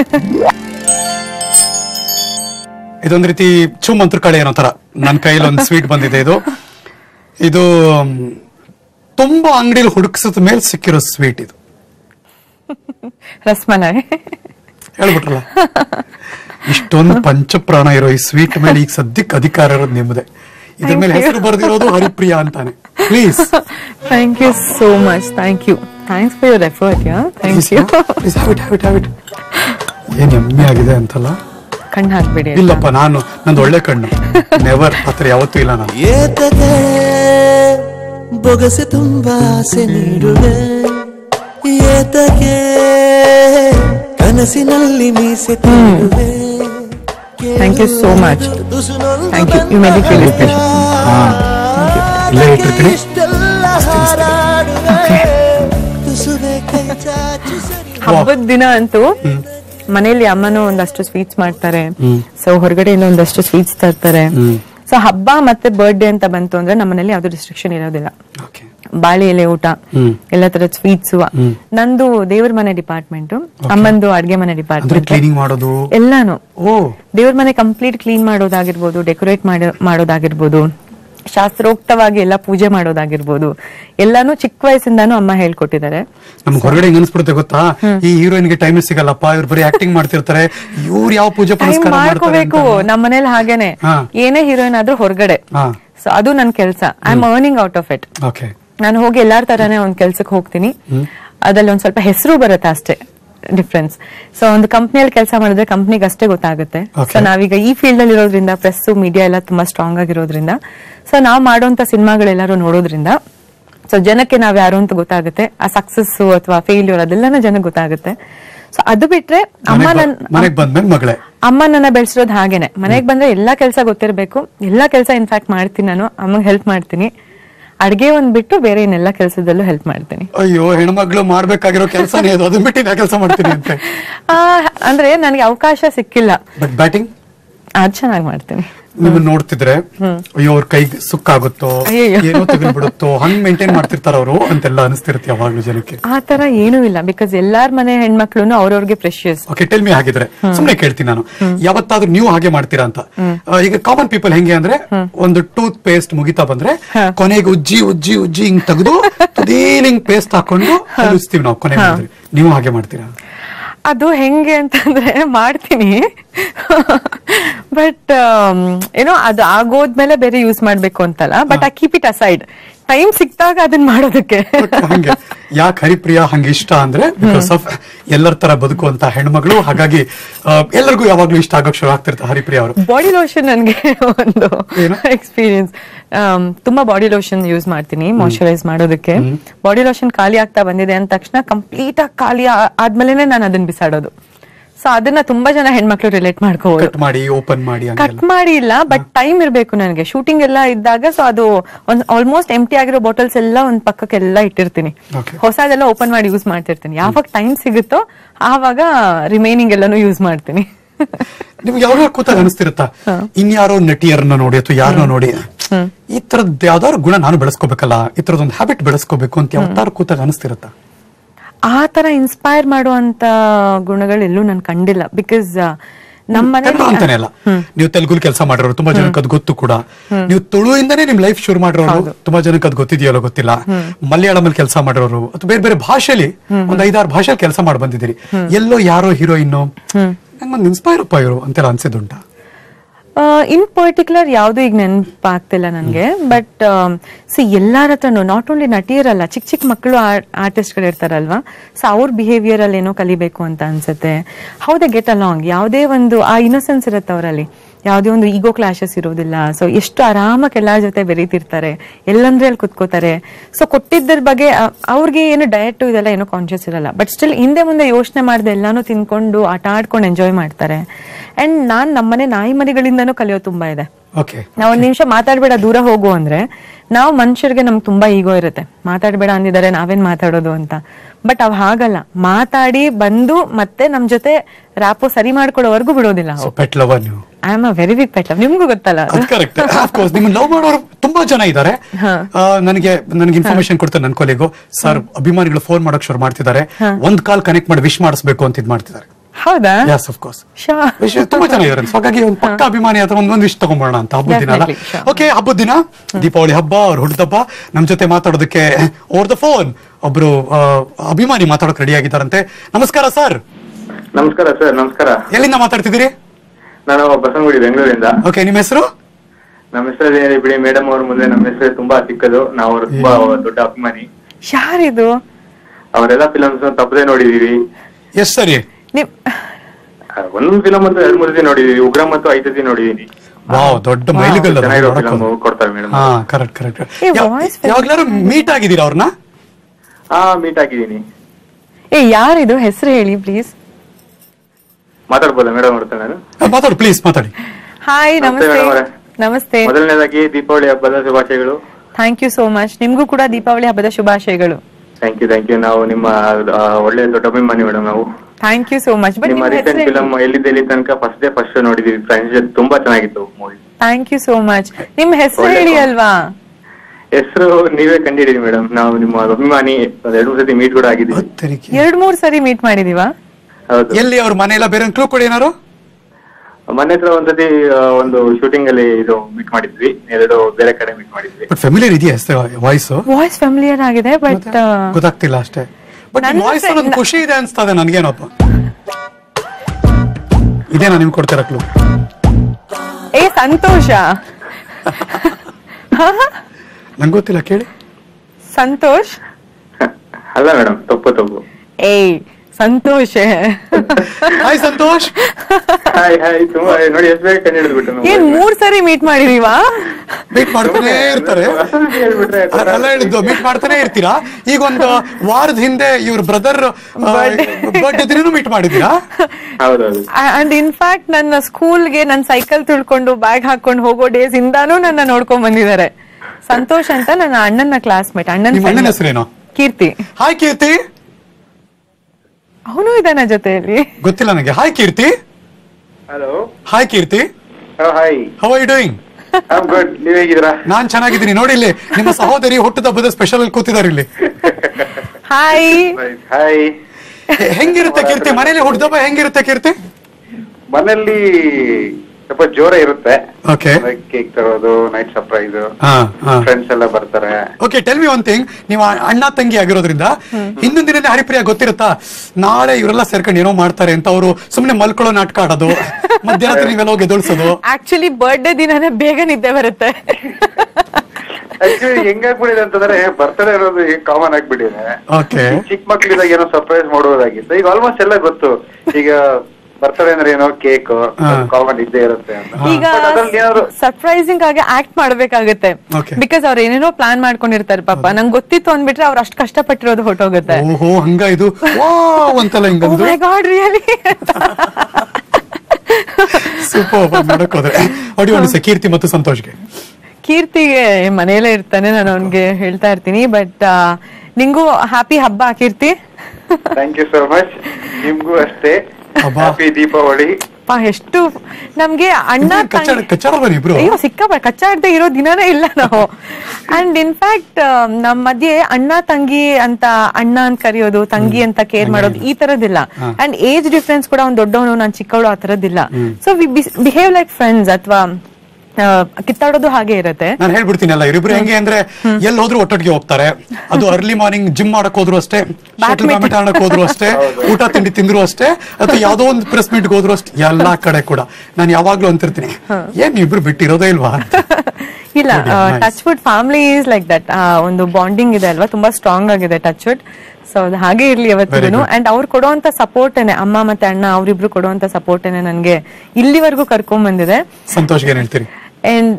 ಇದೊಂದು ರೀತಿ ಚುಮಂತ್ರ ಕಳೆ ಅನ್ನೋ ತರ ನನ್ನ ಕೈಯಲ್ಲಿ ಒಂದು ಸ್ವೀಟ್ ಬಂದಿದೆ ಇದು ಇದು ಮ್, ತುಂಬಾ ಅಂಗಡಿಲಿ ಹುಡುಕ್ಸದ ಮೇಲೆ ಸಿಕ್ಕಿರೋ ಸ್ವೀಟ್ ಇದು
ರಸ್ಮಲಾಯ್
ಹೇಳ್ಬಿಟ್ರಲ್ಲ ಇಷ್ಟೊಂದು ಪಂಚಪ್ರಾಣ ಇರೋ ಈ ಸ್ವೀಟ್ ಮೇಲೆ ಈಗ ಸದ್ಯಕ್ಕೆ ಅಧಿಕಾರ ಇರೋದು ನಿಮ್ಮದೆ ಇದ್ರ ಮೇಲೆ ಹೆಸರು ಬರೆದಿರೋದು ಹರಿಪ್ರಿಯಾ ಅಂತಾನೆ please
thank you so much thank you thanks for your effort yeah thank you
please have it have it have it ಏನ್ ಎಮ್ಮೆ ಆಗಿದೆ ಅಂತಲ್ಲ
ಕಣ್ಣು ಹಾಕ್ಬೇಡಿ ಆಯ್ತಾ?
ಇಲ್ಲಪ್ಪ ನಾನು ನಂದು ಒಳ್ಳೆ ಕಣ್ಣು ನೆವರ್ ಆತರ ಯಾವತ್ತೂ ಇಲ್ಲ ನಾನು
ಏತಕ್ಕೆ ಬೊಗಸೆ ತುಂಬಾ ಆಸೆ ನೀಡುವೆ ಏತಕ್ಕೆ ಕನಸಿನಲ್ಲಿ ಮೀಸೆ ತೀರುವೆ
Thank you so much. Thank you. You made it really special.
ಇಲ್ಲೇ ಇಟ್ಟಿರ್ತೀನಿ.
ಇಷ್ಟೆಲ್ಲ ಹಾರಾಡುವೆ ತುಸುವೆ ಕೈ ಚಾಚಿ ಸರಿ
ಹಬ್ಬದ ದಿನ ಅಂತೂ ಮನೇಲಿ ಅಮ್ಮನೂ ಒಂದಷ್ಟು ಸ್ವೀಟ್ಸ್ ಮಾಡ್ತಾರೆ ಸೊ ಹೊರಗಡೆಯಿಂದ ಒಂದಷ್ಟು ಸ್ವೀಟ್ಸ್ ತರ್ತಾರೆ ಸೊ ಹಬ್ಬ ಮತ್ತೆ ಬರ್ಡೇ ಅಂತ ಬಂತು ಅಂದ್ರೆ ನಮ್ಮ ಮನೇಲಿ ಯಾವ್ದು ರಿಸ್ಟ್ರಿಕ್ಷನ್ ಇರೋದಿಲ್ಲ
ಓಕೆ
ಬಾಳೆ ಎಲೆ ಊಟ ಎಲ್ಲ ತರದ ಸ್ವೀಟ್ಸ್ ನಂದು ದೇವ್ರ ಮನೆ ಡಿಪಾರ್ಟ್ಮೆಂಟ್ ಅಮ್ಮಂದು ಅಡ್ಗೆ ಮನೆ
ಅಂದ್ರೆ
ಡಿಪಾರ್ಟ್ಮೆಂಟ್
ಕ್ಲೀನಿಂಗ್ ಮಾಡೋದು
ಎಲ್ಲಾನು
ಓ
ದೇವ್ರ ಮನೆ ಕಂಪ್ಲೀಟ್ ಕ್ಲೀನ್ ಮಾಡೋದಾಗಿರ್ಬೋದು ಡೆಕೋರೇಟ್ ಮಾಡೋದಾಗಿರ್ಬೋದು ಶಾಸ್ತ್ರೋಕ್ತವಾಗಿ ಎಲ್ಲ ಪೂಜೆ ಮಾಡೋದಾಗಿರ್ಬೋದು ಎಲ್ಲಾನು ಚಿಕ್ಕ ವಯಸ್ಸಿಂದಾನು ಅಮ್ಮ ಹೇಳ್ಕೊಟ್ಟಿದ್ದಾರೆ
ನಮ್ಗೆ ಹೊರಗಡೆ ಹೆಂಗ್ ಅನ್ಸ್ಬಿಡುತ್ತೆ ಗೊತ್ತಾ ಈ ಹೀರೋಯಿನ್ ಗೆ ಟೈಮ್ ಸಿಗಲ್ಲಪ್ಪ ಇವ್ರು ಬರೀ ಆಕ್ಟಿಂಗ್ ಮಾಡ್ತಿರ್ತಾರೆ ಇವ್ರು ಯಾವ ಪೂಜೆ
ಟೈಮ್
ಪುನಸ್ಕಾರ ಮಾಡ್ತಾರೆ
ಮಾಡ್ಕೋಬೇಕು
ಅಂತ.
ನಮ್ಮ ಮನೇಲಿ ಹಾಗೇನೆ
ಹಾ.
ಏನೇ ಹೀರೋಯಿನ್ ಆದ್ರೂ ಹೊರಗಡೆ
ಹಾ
ಸೊ ಅದು ನನ್ ಕೆಲ್ಸ I am earning out of it
okay
ನಾನು ಹೋಗಿ ಎಲ್ಲಾರ ತರಾನೇ ಒಂದ್ ಕೆಲ್ಸಕ್ಕೆ ಹೋಗ್ತೀನಿ ಅದ್ರಲ್ಲಿ ಒಂದ್ ಸ್ವಲ್ಪ ಹೆಸರು ಬರುತ್ತೆ ಅಷ್ಟೇ ಡಿಫ್ರೆನ್ಸ್ ಸೊ ಒಂದು ಕಂಪ್ನಿಯಲ್ಲಿ ಕೆಲಸ ಮಾಡಿದ್ರೆ ಕಂಪ್ನಿಗೆ ಅಷ್ಟೇ ಗೊತ್ತಾಗುತ್ತೆ
Okay.
ಸೊ ನಾವೀಗ ಈ ಫೀಲ್ಡ್ ಅಲ್ಲಿ ಇರೋದ್ರಿಂದ ಪ್ರೆಸ್ ಮೀಡಿಯಾ ಎಲ್ಲ ತುಂಬಾ ಸ್ಟ್ರಾಂಗ್ ಆಗಿರೋದ್ರಿಂದ ಸೊ ನಾವ್ ಮಾಡುವಂತ ಸಿನಿಮಾಗಳೆಲ್ಲರೂ ನೋಡೋದ್ರಿಂದ ಸೊ ಜನಕ್ಕೆ ನಾವ್ ಯಾರು ಅಂತ ಗೊತ್ತಾಗುತ್ತೆ ಆ ಸಕ್ಸಸ್ ಅಥವಾ ಫೇಲ್ಯೂರ್ ಅದೆಲ್ಲನೂ ಜನಕ್ಕೆ ಗೊತ್ತಾಗುತ್ತೆ ಸೊ ಅದು ಬಿಟ್ರೆ ಅಮ್ಮ ನನ್
ಮನೆಗ್ ಬಂದ್ಮೇಲೆ ಮಗಳೇ
ಅಮ್ಮ ನನ್ನ ಬೆಳೆಸಿರೋದು ಹಾಗೇನೆ ಮನೆಗೆ ಬಂದ್ರೆ ಎಲ್ಲಾ ಕೆಲಸ ಗೊತ್ತಿರಬೇಕು ಎಲ್ಲಾ ಕೆಲಸ ಇನ್ಫ್ಯಾಕ್ಟ್ ಮಾಡ್ತೀನಿ ನಾನು ಅಮ್ಮಂಗೆ ಹೆಲ್ಪ್ ಮಾಡ್ತೀನಿ ಅಡ್ಗೆ ಒಂದ್ ಬಿಟ್ಟು ಬೇರೆ ಇನ್ನೆಲ್ಲ ಕೆಲಸದಲ್ಲೂ ಹೆಲ್ಪ್ ಮಾಡ್ತೀನಿ
ಅಯ್ಯೋ ಹೆಣ್ಮಕ್ಳು ಮಾಡ್ಬೇಕಾಗಿರೋ ಕೆಲಸನೇ ಅದು ಅದನ್ನ ಬಿಟ್ಟು ನಾ ಕೆಲಸ ಮಾಡ್ತೀನಿ ಅಂತೆ
ಆ, ಅಂದ್ರೆ ನನಗೆ ಅವಕಾಶ ಸಿಕ್ಕಿಲ್ಲ
ಬಟ್ ಬ್ಯಾಟಿಂಗ್
ಅದ್ ಚೆನ್ನಾಗಿ ಮಾಡ್ತೀನಿ
ನಿಮ್ಮನ್ನ ನೋಡ್ತಿದ್ರೆ ಅಯ್ಯೋ ಅವ್ರ ಕೈಗೆ ಸುಕ್ಕಾಗುತ್ತೋ
ಅಯ್ಯಯ್ಯೋ.
ಏನೋ ಬಿಡುತ್ತೋ ಹಂಗ್ ಮೇಂಟೈನ್ ಮಾಡ್ತಿರ್ತಾರ ಅವರು ಅಂತೆಲ್ಲ ಅನಿಸ್ತಿರುತ್ತೆ ಯಾವಾಗ್ಲೂ ಜನಕ್ಕೆ
ಆ ತರ ಏನೂ ಇಲ್ಲ ಬಿಕಾಸ್ ಎಲ್ಲಾರ್ ಮನೆ ಹೆಣ್ಮಕ್ಳು ಅವ್ರವ್ರಿಗೆ ಪ್ರೆಷಿಯಸ್
ಓಕೆ ಟೆಲ್ ಮಿ ಹಾಗಿದ್ರೆ ಸುಮ್ನೆ ಕೇಳ್ತೀನಿ ನಾನು ಯಾವತ್ತಾದ್ರೂ ನೀವು ಹಾಗೆ ಮಾಡ್ತೀರಾ ಅಂತ ಆ, ಈಗ ಕಾಮನ್ ಪೀಪಲ್ ಹೆಂಗೆ ಅಂದ್ರೆ ಒಂದು ಟೂತ್ ಪೇಸ್ಟ್ ಮುಗಿತಾ ಬಂದ್ರೆ ಕೊನೆಗೆ ಉಜ್ಜಿ ಉಜ್ಜಿ ಉಜ್ಜಿ ಹಿಂಗ್ ತೆಗೆದು ತುದೀಲ್ ಹಿಂಗ್ ಪೇಸ್ಟ್ ಹಾಕೊಂಡು ಹಲಿಸ್ತೀವಿ ನಾವು ಕೊನೆಗೆ ಬಂದ್ರೆ. ನೀವು ಹಾಗೆ ಮಾಡ್ತೀರಾ
ಅದು ಹೆಂಗೆ ಅಂತಂದ್ರೆ ಮಾಡ್ತೀನಿ ಬಟ್ ಏನೋ ಅದು ಆಗೋದ್ಮೇಲೆ ಬೇರೆ ಯೂಸ್ ಮಾಡ್ಬೇಕು ಅಂತಲ್ಲ but I keep it aside time ಸಿಕ್ತಾಗ ಅದನ್ನ ಮಾಡೋದಕ್ಕೆ
But ಹಂಗೆ ಯಾಕೆ ಹರಿಪ್ರಿಯಾ ಹಂಗೆ ಇಷ್ಟ ಅಂದ್ರೆ ಬಿಕಾಸ್ ಆಫ್ ಎಲ್ಲರ ತರ ಬದುಕುವಂತ ಹೆಣ್ಮಗಳು ಹಾಗಾಗಿ ಆ, ಎಲ್ಲರಿಗೂ ಯಾವಾಗ್ಲೂ ಇಷ್ಟ ಆಗೋಕ್ ಶುರು ಆಗ್ತಿರ್ತಾರೆ ಹರಿಪ್ರಿಯಾ ಅವರು
ಬಾಡಿ ಲೋಷನ್ ನನ್ಗೆ ಒಂದು
ಏನು?
ಎಕ್ಸ್ಪೀರಿಯನ್ಸ್ ತುಂಬಾ ಬಾಡಿ ಲೋಷನ್ ಯೂಸ್ ಮಾಡ್ತೀನಿ ಮಾಯಶ್ಚರೈಸ್ ಮಾಡೋದಕ್ಕೆ ಬಾಡಿ ಲೋಷನ್ ಖಾಲಿ ಆಗ್ತಾ ಬಂದಿದೆ ಅಂದ ತಕ್ಷಣ ಕಂಪ್ಲೀಟ್ ಆಗಿ ಖಾಲಿ ಆ- ಆದ್ಮೇಲೆ ನಾನು ಅದನ್ನ ಬಿಸಾಡೋದು ಸೊ ಅದನ್ನ ತುಂಬಾ ಜನ ಹೆಣ್ಮಕ್ಳು ರಿಲೇಟ್ ಮಾಡ್ಕೋಬಹುದು
ಕಟ್ ಮಾಡಿ ಓಪನ್ ಮಾಡಿ
ಕಟ್
ಹಂಗೆಲ್ಲ
ಮಾಡಿ ಇಲ್ಲ ಬಟ್ ಟೈಮ್ ಇರ್ಬೇಕು ನನಗೆ ಶೂಟಿಂಗ್ ಎಲ್ಲ ಇದ್ದಾಗ ಸೊ ಅದು ಒಂದ್ ಆಲ್ಮೋಸ್ಟ್ ಎಂಟಿ ಆಗಿರೋ ಬಾಟಲ್ಸ್ ಎಲ್ಲ ಒಂದ್ ಪಕ್ಕಕ್ಕೆಲ್ಲ ಇಟ್ಟಿರ್ತೀನಿ
Okay.
ಹೊಸದೆಲ್ಲ ಓಪನ್ ಮಾಡಿ ಯೂಸ್ ಮಾಡ್ತಿರ್ತೀನಿ ಯಾವಾಗ ಟೈಮ್ ಸಿಗುತ್ತೋ ಆವಾಗ ರಿಮೈನಿಂಗ್ ಎಲ್ಲಾನು ಯೂಸ್ ಮಾಡ್ತೀನಿ
ನಿಮ್ಗೆ ಯಾವಾಗ ಕೂತಾಗ ಅನಿಸ್ತಿರುತ್ತಾ ಇನ್ಯಾರೋ ನಟಿಯರನ್ನ ನೋಡಿ ಅಥವಾ ಯಾರನ್ನ ನೋಡಿ ಈ ತರದ್ ಯಾವ್ದಾದ್ರು ಗುಣ ನಾನು ಬೆಳೆಸ್ಕೋಬೇಕಲ್ಲ ಈ ತರದೊಂದು ಹ್ಯಾಬಿಟ್ ಬೆಳೆಸ್ಕೋಬೇಕು ಅಂತ ಯಾವತ್ತಾರು ಕೂತಾಗ ಅನಿಸ್ತಿರುತ್ತಾ
ಆ ತರ ಇನ್ಸ್ಪೈರ್ ಮಾಡುವಂತ ಗುಣಗಳು ಎಲ್ಲೂ ನಾನು ಕಂಡಿಲ್ಲ ಬಿಕಾಸ್ ನಮ್ಮ
ಎಲ್ಲ ಅಂತಾನೆ ಅಲ್ಲ ನೀವು ತೆಲುಗು ಕೆಲಸ ಮಾಡಿರೋರು ತುಂಬಾ ಜನಕ್ಕೆ ಅದು ಗೊತ್ತು ಕೂಡ ನೀವು ತುಳುವಿಂದನೇ ನಿಮ್ ಲೈಫ್ ಶುರು ಮಾಡಿರೋರು ತುಂಬಾ ಜನಕ್ಕೆ ಅದು ಗೊತ್ತಿದೆಯಲ್ಲ ಗೊತ್ತಿಲ್ಲ ಮಲಯಾಳಮಲ್ಲಿ ಕೆಲಸ ಮಾಡಿರೋರು ಅಥವಾ ಬೇರೆ ಬೇರೆ ಭಾಷೆಲಿ ಒಂದ್ ಐದಾರು ಭಾಷೆಲಿ ಕೆಲಸ ಮಾಡಿ ಬಂದಿದ್ದೀರಿ ಎಲ್ಲೋ ಯಾರೋ ಹೀರೋಯಿನ್ ನಂಗೊಂದು ಇನ್ಸ್ಪೈರ್ ಅಪ್ಪ ಇವರು ಅಂತೆಲ್ಲ ಅನ್ಸಿದ್ದುಂಟಾ
ಇನ್ ಪರ್ಟಿಕ್ಯುಲರ್ ಯಾವುದು ಈಗ ನೆನಪಾಗ್ತಿಲ್ಲ ನನಗೆ ಬಟ್ ಸಿ ಎಲ್ಲಾರ ಹತ್ರನು ನಾಟ್ ಓನ್ಲಿ ನಟಿಯರಲ್ಲ ಚಿಕ್ಕ ಚಿಕ್ಕ ಮಕ್ಕಳು ಆರ್ಟಿಸ್ಟ್ಗಳು ಇರ್ತಾರಲ್ವಾ ಸೊ ಅವ್ರ ಬಿಹೇವಿಯರ್ ಅಲ್ಲಿ ಏನೋ ಕಲಿಬೇಕು ಅಂತ ಅನ್ಸುತ್ತೆ ಹೌ ದ ಗೆಟ್ ಅಲಾಂಗ್ ಯಾವುದೇ ಒಂದು ಆ ಇನ್ನೋಸೆನ್ಸ್ ಇರುತ್ತೆ ಅವರಲ್ಲಿ ಯಾವುದೇ ಒಂದು ಈಗೋ ಕ್ಲಾಶಸ್ ಇರೋದಿಲ್ಲ ಸೊ ಎಷ್ಟು ಆರಾಮಾಗಿ ಎಲ್ಲರ ಜೊತೆ ಬೆರೀತಿರ್ತಾರೆ ಎಲ್ಲಂದ್ರೆ ಅಲ್ಲಿ ಕುತ್ಕೋತಾರೆ ಸೊ ಕೊಟ್ಟಿದ್ದರ ಬಗ್ಗೆ ಆ, ಅವ್ರಿಗೆ ಏನು ಡಯಟ್ ಇದೆಲ್ಲ ಏನೋ ಕಾನ್ಶಿಯಸ್ ಇರಲ್ಲ ಬಟ್ ಸ್ಟಿಲ್ ಹಿಂದೆ ಮುಂದೆ ಯೋಚನೆ ಮಾಡದೆ ಎಲ್ಲಾನು ತಿನ್ಕೊಂಡು ಆಟ ಆಡ್ಕೊಂಡು ಎಂಜಾಯ್ ಮಾಡ್ತಾರೆ ಅಂಡ್ ನಾನ್ ನಮ್ಮನೆ ನಾಯಿ ಮರಿಗಳಿಂದನೂ ಕಲಿಯೋದು ತುಂಬಾ ಇದೆ
ಓಕೆ
ನಾವ್ ಒಂದ್ ನಿಮಿಷ ಮಾತಾಡ್ಬೇಡ ದೂರ ಹೋಗು ಅಂದ್ರೆ ನಾವು ಮನುಷ್ಯರಿಗೆ ನಮ್ಗೆ ತುಂಬಾ ಈಗೋ ಇರುತ್ತೆ ಮಾತಾಡ್ಬೇಡ ಅಂದಿದ್ದಾರೆ ನಾವೇನ್ ಮಾತಾಡೋದು ಅಂತ ಬಟ್ ಅವ್ ಹಾಗಲ್ಲ ಮಾತಾಡಿ ಬಂದು ಮತ್ತೆ ನಮ್ ಜೊತೆ ರ್ಯಾಪೋ ಸರಿ ಮಾಡ್ಕೊಳ್ಳೋವರೆಗೂ ಬಿಡೋದಿಲ್ಲ
ಸೊ ಪೆಟ್ ಲವರ್ ನೀವು
I am a very big pet ನಿಮ್ಗೂ ಗೊತ್ತಲ್ಲ ಅದು?
ಅದು ಕರೆಕ್ಟ್ ಕೋರ್ಸ್ ನಿಮ್ಮ ಲವ್ ಮಾಡೋರು ತುಂಬಾ ಜನ ಇದ್ದಾರೆ ನನಗೆ ನನಗೆ ಇನ್ಫಾರ್ಮೇಶನ್ ಕೊಡ್ತಾರೆ ನನ್ನ ಕೊಲೆಗೂ ಸರ್ ಅಭಿಮಾನಿಗಳು ಫೋನ್ ಮಾಡಕ್ ಶುರು ಮಾಡ್ತಿದ್ದಾರೆ ಒಂದ್ ಕಾಲ್ ಕನೆಕ್ಟ್ ಮಾಡಿ ವಿಶ್ ಮಾಡಿಸ್ಬೇಕು ಅಂತ ಇದ್ ಮಾಡ್ತಿದ್ದಾರೆ
ಹೌದಾ
ಯಸ್ ಆಫ್ ಕೋರ್ಸ್
ಶಾ
ವಿಷಯ ತುಂಬಾ ಜನ ಇದ್ದಾರೆ ಸೊ ಹಾಗಾಗಿ ಒಂದು ಪಕ್ಕ ಅಭಿಮಾನಿ ಅಥವಾ ಒಂದ್ ಒಂದ್ ವಿಶ್ ತಗೊಂಬೋಣ ಅಂತ ಹಬ್ಬದ ದಿನ ಅಲ್ಲ
Definitely, sure.
ಓಕೆ ಹಬ್ಬದ ದಿನ ದೀಪಾವಳಿ ಹಬ್ಬ ಅವ್ರ ಹುಟ್ಟಿದಬ್ಬ ನಮ್ ಜೊತೆ ಮಾತಾಡೋದಕ್ಕೆ ಓವರ್ ದ ಫೋನ್ ಒಬ್ರು ಆ, ಅಭಿಮಾನಿ ಮಾತಾಡೋಕೆ ರೆಡಿ ಆಗಿದ್ದಾರಂತೆ ನಮಸ್ಕಾರ ಸರ್
ನಮಸ್ಕಾರ ಸರ್ ನಮಸ್ಕಾರ
ಎಲ್ಲಿಂದ ಮಾತಾಡ್ತಿದ್ದೀರಿ
ನಾನು ಬಸವನಗುಡಿ ಬೆಂಗಳೂರಿಂದ
ಓಕೆ ನಿಮ್ಮ ಹೆಸರು
ನಮ್ಮ ಹೆಸರು ಏನಿದೆ ಬಿಡಿ ಮೇಡಮ್ ಅವ್ರ ಮುಂದೆ ನಮ್ಮ ಹೆಸರು ತುಂಬಾ ಚಿಕ್ಕದು ನಾವು ಅವ್ರ ತುಂಬಾ ದೊಡ್ಡ ಅಭಿಮಾನಿ
ಯಾರಿದು
ಅವರೆಲ್ಲ ಫಿಲಮ್ಸ್ ತಪ್ಪದೆ ನೋಡಿದೀವಿ
ಎಸ್ ಸರಿ
ನಿಮ್
ಆ, ಒಂದೊಂದು ಫಿಲಮ್ ಅಂತೂ ಎರಡ್ ಮೂರು ಸತಿ ನೋಡಿದೀವಿ ಉಗ್ರ ಮತ್ತು ಐದು ಸತಿ ನೋಡಿದೀನಿ
ವಾವ್ ದೊಡ್ಡ ಮೈಲಿಗಲ್ಲ ಅದು
ಚೆನ್ನಾಗಿರೋ
ನೋಡಕ್ಕೆ
ಫಿಲಮ್ ಕೊಡ್ತಾರೆ ಮೇಡಮ್
ಹಾ ಕರೆಕ್ಟ್ ಕರೆಕ್ಟ್
ಏ, voice film-
ಯಾವಾಗ್ಲಾರು ಮೀಟ್ ಆಗಿದ್ದೀರಾ ಅವ್ರನ್ನ
ಹಾ ಮೀಟ್ ಆಗಿದ್ದೀನಿ
ಏ ಯಾರಿದು ಹೆಸರು ಹೇಳಿ ಪ್ಲೀಸ್
ಮಾತಾಡ್ಬೋದಾ ಮೇಡಮ್ ಅವ್ರ ಹತ್ರ ನಾನು
ಮಾತಾಡು ಪ್ಲೀಸ್ ಮಾತಾಡಿ
ಹಾಯ್
ನಮಸ್ತೆ
ನಮಸ್ತೆ
madam ಅವರೇ.
ನಮಸ್ತೆ
ಮೊದಲನೇದಾಗಿ ದೀಪಾವಳಿ ಹಬ್ಬದ ಶುಭಾಶಯಗಳು
ಥ್ಯಾಂಕ್ ಯು ಸೋ ಮಚ್ ನಿಮ್ಗೂ ಕೂಡ ದೀಪಾವಳಿ ಹಬ್ಬದ ಶುಭಾಶಯಗಳು
ಥ್ಯಾಂಕ್ ಯು ಥ್ಯಾಂಕ್ ಯು ನಾವು ನಿಮ್ಮ ಆ, ಒಳ್ಳೆ ದೊಡ್ಡ ಅಭಿಮಾನಿ ಮೇಡಮ್ ನಾವು
thank you so much but
ನಿಮ್ಮ
ನಿಮ್ಮ
ರೀಸೆಂಟ್
ಹೆಸರು
ಫಿಲಮ್ ಎಲ್ಲಿದೆ ಎಲ್ಲಿ ತನಕ ಫಸ್ಟ್ ಡೇ ಫಸ್ಟ್ ನೋಡಿದೀವಿ ಫ್ರೆಂಡ್ಸ್ ತುಂಬಾ ಚೆನ್ನಾಗಿತ್ತು movie
thank you so much ನಿಮ್ ಹೆಸರು
ಒಳ್ಳೆ
ಹೇಳಿ
call.
ಅಲ್ವಾ
ಹೆಸರು ನೀವೇ ಕಂಡಿದ್ದೀರಿ ಮೇಡಮ್ ನಾವು ನಿಮ್ಮ ಅಭಿಮಾನಿ ಒಂದ್ ಎರಡು ಮೂರು ಸತಿ ಮೀಟ್ ಕೂಡ ಆಗಿದ್ದೀವಿ
ಗೊತ್ತಿರಿಕೆ.
ಎರಡ್ ಮೂರ್ ಸರಿ ಮೀಟ್ ಮಾಡಿದೀವಾ
ಹೌದು
ಎಲ್ಲಿ ಅವ್ರ ಮನೆ ಎಲ್ಲ ಬೇರೆ ಕ್ಲೂ ಕೊಡಿ ಏನಾರು
ಮೊನ್ನೆ ಹತ್ರ ಒಂದ್ಸತಿ ಆ, ಒಂದು ಶೂಟಿಂಗ್ ಅಲ್ಲಿ ಇದು ಮೀಟ್ ಮಾಡಿದ್ವಿ ಎರಡು ಬೇರೆ ಕಡೆ ಮೀಟ್ ಮಾಡಿದ್ವಿ
ಬಟ್ ಫೆಮಿಲಿಯರ್ ಇದೆಯಾ ವಾಯ್ಸ್
ವಾಯ್ಸ್ ಫ್ಯಾಮಿಲಿಯರ್ ಆಗಿದೆ ಬಟ್
ಗೊತ್ತಾಗ್ತಿಲ್ಲ ಅಷ್ಟೇ ಬಟ್
ನನ್ನ
ವಾಯ್ಸ್
friend-
ಒಂದು ಖುಷಿ ಇದೆ ಅನ್ಸ್ತದೆ ನನ್ಗೇನಪ್ಪ ಇದೇನಾ ನಿಮ್ಗೆ ಕೊಡ್ತೀರಾ ಕ್ಲೂ
ಏ ಸಂತೋಷ
ನಂಗೆ ಗೊತ್ತಿಲ್ಲ ಕೇಳಿ
ಸಂತೋಷ್
ಅಲ್ಲ ಮೇಡಮ್ ತಪ್ಪು ತಪ್ಪು
ಏಯ್ ಸಂತೋಷ
ಹಾಯ್ ಸಂತೋಷ್
ಹಾಯ್ ಹಾಯ್ ತುಂಬಾ ನೋಡಿ ಎಷ್ಟು ಬೇಗ ಕಂಡು ಹಿಡಿದ್ಬಿಟ್ಟು ನಾವು.
ಏನ್ ಮೂರ್ ಸರಿ ಮೀಟ್ ಮಾಡಿದೀವಾ
ಮೀಟ್ ಮಾಡ್ತಾನೆ ಇರ್ತಾರೆ
ಹೊಸದಾಗಿ ಹೇಳ್ಬಿಟ್ರೆ
ಅಲ್ಲ ಹೇಳಿದ್ದು ಮೀಟ್ ಮಾಡ್ತಾನೆ ಇರ್ತೀರಾ ಈಗ ಒಂದು ವಾರದ ಹಿಂದೆ ಇವ್ರ ಬ್ರದರ್ ಬರ್ಡೇ ದಿನನೂ ಮೀಟ್ ಮಾಡಿದ್ದೀರಾ
ಹೌದೌದು
ಅಂಡ್ ಇನ್ಫ್ಯಾಕ್ಟ್ ನನ್ನ ಸ್ಕೂಲ್ಗೆ ನನ್ನ ಸೈಕಲ್ ತುಳ್ಕೊಂಡು ಬ್ಯಾಗ್ ಹಾಕೊಂಡು ಹೋಗೋ ಡೇಸ್ ಇಂದಾನು ನನ್ನ ನೋಡ್ಕೊಂಡ್ ಬಂದಿದ್ದಾರೆ ಸಂತೋಷ್ ಅಂತ ನನ್ನ ಅಣ್ಣನ ಕ್ಲಾಸ್ಮೇಟ್ ಅಣ್ಣನ
ನಿಮ್ಮ ಅಣ್ಣನ
friend.
ಹೆಸರೇನು
ಕೀರ್ತಿ
ಹಾಯ್ ಕೀರ್ತಿ
ಅವನು ಇದ್ದಾನ ಜೊತೆಯಲ್ಲಿ
ಗೊತ್ತಿಲ್ಲ ನನಗೆ hi Keerthi
hello
hi Keerthi
hi
how I doing
I'm good ನೀವ್ ಹೇಗಿದ್ದೀರಾ
ನಾನ್ ಚೆನ್ನಾಗಿದ್ದೀನಿ ನೋಡಿ ಇಲ್ಲಿ ನಿಮ್ಮ ಸಹೋದರಿ ಹುಟ್ಟದ ಹಬ್ಬದ ಸ್ಪೆಷಲ್ ಅಲ್ಲಿ ಕೂತಿದ್ದಾರೆ ಇಲ್ಲಿ
ಹಾಯ್
ಹಾಯ್
ಹೆ- ಹೆಂಗಿರುತ್ತೆ ಕೀರ್ತಿ ಮನೇಲಿ ಹುಟ್ಟದಬ್ಬ ಹೆಂಗಿರುತ್ತೆ ಕೀರ್ತಿ
ಮನೆಯಲ್ಲಿ ಸ್ವಲ್ಪ ಜೋರ ಇರುತ್ತೆ
ಓಕೆ
ಕೇಕ್ ತರೋದು ನೈಟ್ ಸರ್ಪ್ರೈಸ್
ಹಾ ಹಾ
ಫ್ರೆಂಡ್ಸ್ ಎಲ್ಲ ಬರ್ತಾರೆ
okay tell me one thing ನೀವು ಅ- ಅಣ್ಣ ತಂಗಿ ಆಗಿರೋದ್ರಿಂದ ಹಿಂದಿನ ದಿನನೇ ಹರಿಪ್ರಿಯ ಗೊತ್ತಿರುತ್ತಾ ನಾಳೆ ಇವರೆಲ್ಲ ಸೇರ್ಕೊಂಡು ಏನೋ ಮಾಡ್ತಾರೆ ಅಂತ ಅವರು ಸುಮ್ನೆ ಮಲ್ಕೊಳ್ಳೋ ನಾಟಕ ಆಡೋದು ಮಧ್ಯರಾತ್ರಿ ನೀವೆಲ್ಲ ಹೋಗಿ ಎದುಳ್ಸೋದು
ಆಕ್ಚುಲಿ ಬರ್ಡೇ ದಿನನೇ ಬೇಗ ನಿದ್ದೆ ಬರುತ್ತೆ
ಆಕ್ಚುಲಿ ಹೆಂಗಾಗ್ಬಿಟ್ಟಿದೆ ಅಂತಂದ್ರೆ ಬರ್ತಡೇ ಇರೋದು ಈಗ ಕಾಮನ್ ಆಗ್ಬಿಟ್ಟಿದೆ
ಓಕೆ
ಚಿಕ್ಕ ಮಕ್ಳಿದಾಗ ಏನೋ ಸರ್ಪ್ರೈಸ್ ಮಾಡೋದಾಗಿತ್ತು ಈಗ ಆಲ್ಮೋಸ್ಟ್ ಎಲ್ಲ ಗೊತ್ತು ಈಗ ಬರ್ತಡೇ ಅಂದ್ರೆ ಏನೋ ಕೇಕ್
ಹಾ.
ಕಾಮನ್ ಇದ್ದೇ ಇರುತ್ತೆ ಅಂತ
ಈಗ
But ಅದ್ರಲ್ಲಿ ಏನಾದ್ರು
ಸರ್ಪ್ರೈಸಿಂಗ್ ಆಗಿ ಆಕ್ಟ್ ಮಾಡ್ಬೇಕಾಗತ್ತೆ
Okay.
ಬಿಕಾಸ್ ಅವ್ರು ಏನೇನೋ ಪ್ಲಾನ್ ಮಾಡ್ಕೊಂಡಿರ್ತಾರೆ ಪಾಪ ನಂಗೆ ಗೊತ್ತಿತ್ತು ಅಂದ್ಬಿಟ್ರೆ ಅವ್ರು ಅಷ್ಟು ಕಷ್ಟಪಟ್ಟಿರೋದು ಹೊಟ್ಟೋಗುತ್ತೆ
ಓಹೋ ಹಂಗ ಇದು ವಾವ್ ಅಂತೆಲ್ಲ ಹಿಂಗಂದು
ಗಾಡ್ ರಿಯಲಿ
ಸೂಪರ್ ಮಾಡಕ್ ಹೋದ್ರೆ ಹೊಡಿ ಕೀರ್ತಿ ಮತ್ತು ಸಂತೋಷ್ಗೆ
ಕೀರ್ತಿಗೆ ಮನೆಯಲ್ಲೇ ಇರ್ತಾನೆ ನಾನು ಅವನ್ಗೆ ಹೇಳ್ತಾ ಇರ್ತೀನಿ ಬಟ್ ನಿಂಗೂ ಹ್ಯಾಪಿ ಹಬ್ಬ Keerthi
thank you so much ನಿಮ್ಗೂ ಅಷ್ಟೇ
ಅಬ್ಬಾ.
ಹ್ಯಾಪಿ ದೀಪಾವಳಿ
ಪಾ ಎಷ್ಟು ನಮ್ಗೆ ಅಣ್ಣ
ಕಚ್ಚಾಡ
ತಂಗಿ-
ಕಚ್ಚಾಡಲ್ವಾ ಇಬ್ರು
ಅಯ್ಯೋ ಸಿಕ್ಕಾಪಟ್ಟೆ ಕಚ್ಚಾಡದೆ ಇರೋ ದಿನನೇ ಇಲ್ಲ ನಾವು ಅಂಡ್ ಇನ್ಫ್ಯಾಕ್ಟ್ ನಮ್ ಮಧ್ಯೆ ಅಣ್ಣ ತಂಗಿ ಅಂತ ಅಣ್ಣ ಅಂತ ಕರೆಯೋದು ತಂಗಿ ಅಂತ ಕೇರ್ ಮಾಡೋದು ಈ ತರದಿಲ್ಲ ಅಂಡ್ ಏಜ್ ಡಿಫ್ರೆನ್ಸ್ ಕೂಡ ಅವ್ನ್ ದೊಡ್ಡವನು ನಾನ್ ಚಿಕ್ಕವಳು ಆ ತರದಿಲ್ಲ so we behave like friends ಅಥವಾ ಆ, ಕಿತ್ತಾಡೋದು ಹಾಗೆ ಇರುತ್ತೆ
ನಾನು ಹೇಳ್ಬಿಡ್ತೀನಲ್ಲ ಇವರಿಬ್ರು ಹೆಂಗೆ ಅಂದ್ರೆ ಎಲ್ಲಿ ಹೋದ್ರು ಒಟ್ಟೊಟ್ಟಿಗೆ ಹೋಗ್ತಾರೆ ಅದು ಅರ್ಲಿ ಮಾರ್ನಿಂಗ್ ಜಿಮ್ ಮಾಡಕ್ ಹೋದ್ರು ಅಷ್ಟೇ ಶಟಲ್ ಬ್ಯಾಡ್ಮಿಂಟನ್ ಆಡಕ್ ಹೋದ್ರು ಅಷ್ಟೇ ಊಟ ತಿಂಡಿ ತಿಂದ್ರು ಅಷ್ಟೇ ಅಥವಾ ಯಾವ್ದೋ ಒಂದು ಪ್ರೆಸ್ ಮೀಟ್ ಹೋದ್ರು ಅಷ್ಟೇ ಎಲ್ಲಾ ಕಡೆ ಕೂಡ ನಾನು ಯಾವಾಗ್ಲೂ ಅಂತಿರ್ತೀನಿ ಏನ್ ಇಬ್ರು ಬಿಟ್ಟಿರೋದೇ ಇಲ್ವಾ ಅಂತ.
ಇಲ್ಲ
Good, yeah, nice.
Touch wood family is like that ಒಂದು ಬಾಂಡಿಂಗ್ ಇದೆ ಅಲ್ವಾ ತುಂಬಾ ಸ್ಟ್ರಾಂಗ್ ಆಗಿದೆ ಟಚ್ ವುಡ್ ಸೊ ಅದು ಹಾಗೆ ಇರ್ಲಿ
Very
ಯಾವತ್ತಿಗೂ
good.
ಅಂಡ್ ಅವ್ರು ಕೊಡುವಂತ ಸಪೋರ್ಟೇನೆ ಅಮ್ಮ ಮತ್ತೆ ಅಣ್ಣ ಅವರಿಬ್ರು ಕೊಡುವಂತ ಸಪೋರ್ಟೇನೆ ನನ್ಗೆ ಇಲ್ಲಿವರೆಗೂ ಕರ್ಕೊಂಡ್ ಬಂದಿದೆ
ಸಂತೋಷ್ಗೆ ಏನ್ ಹೇಳ್ತೀರಿ
ಅಂಡ್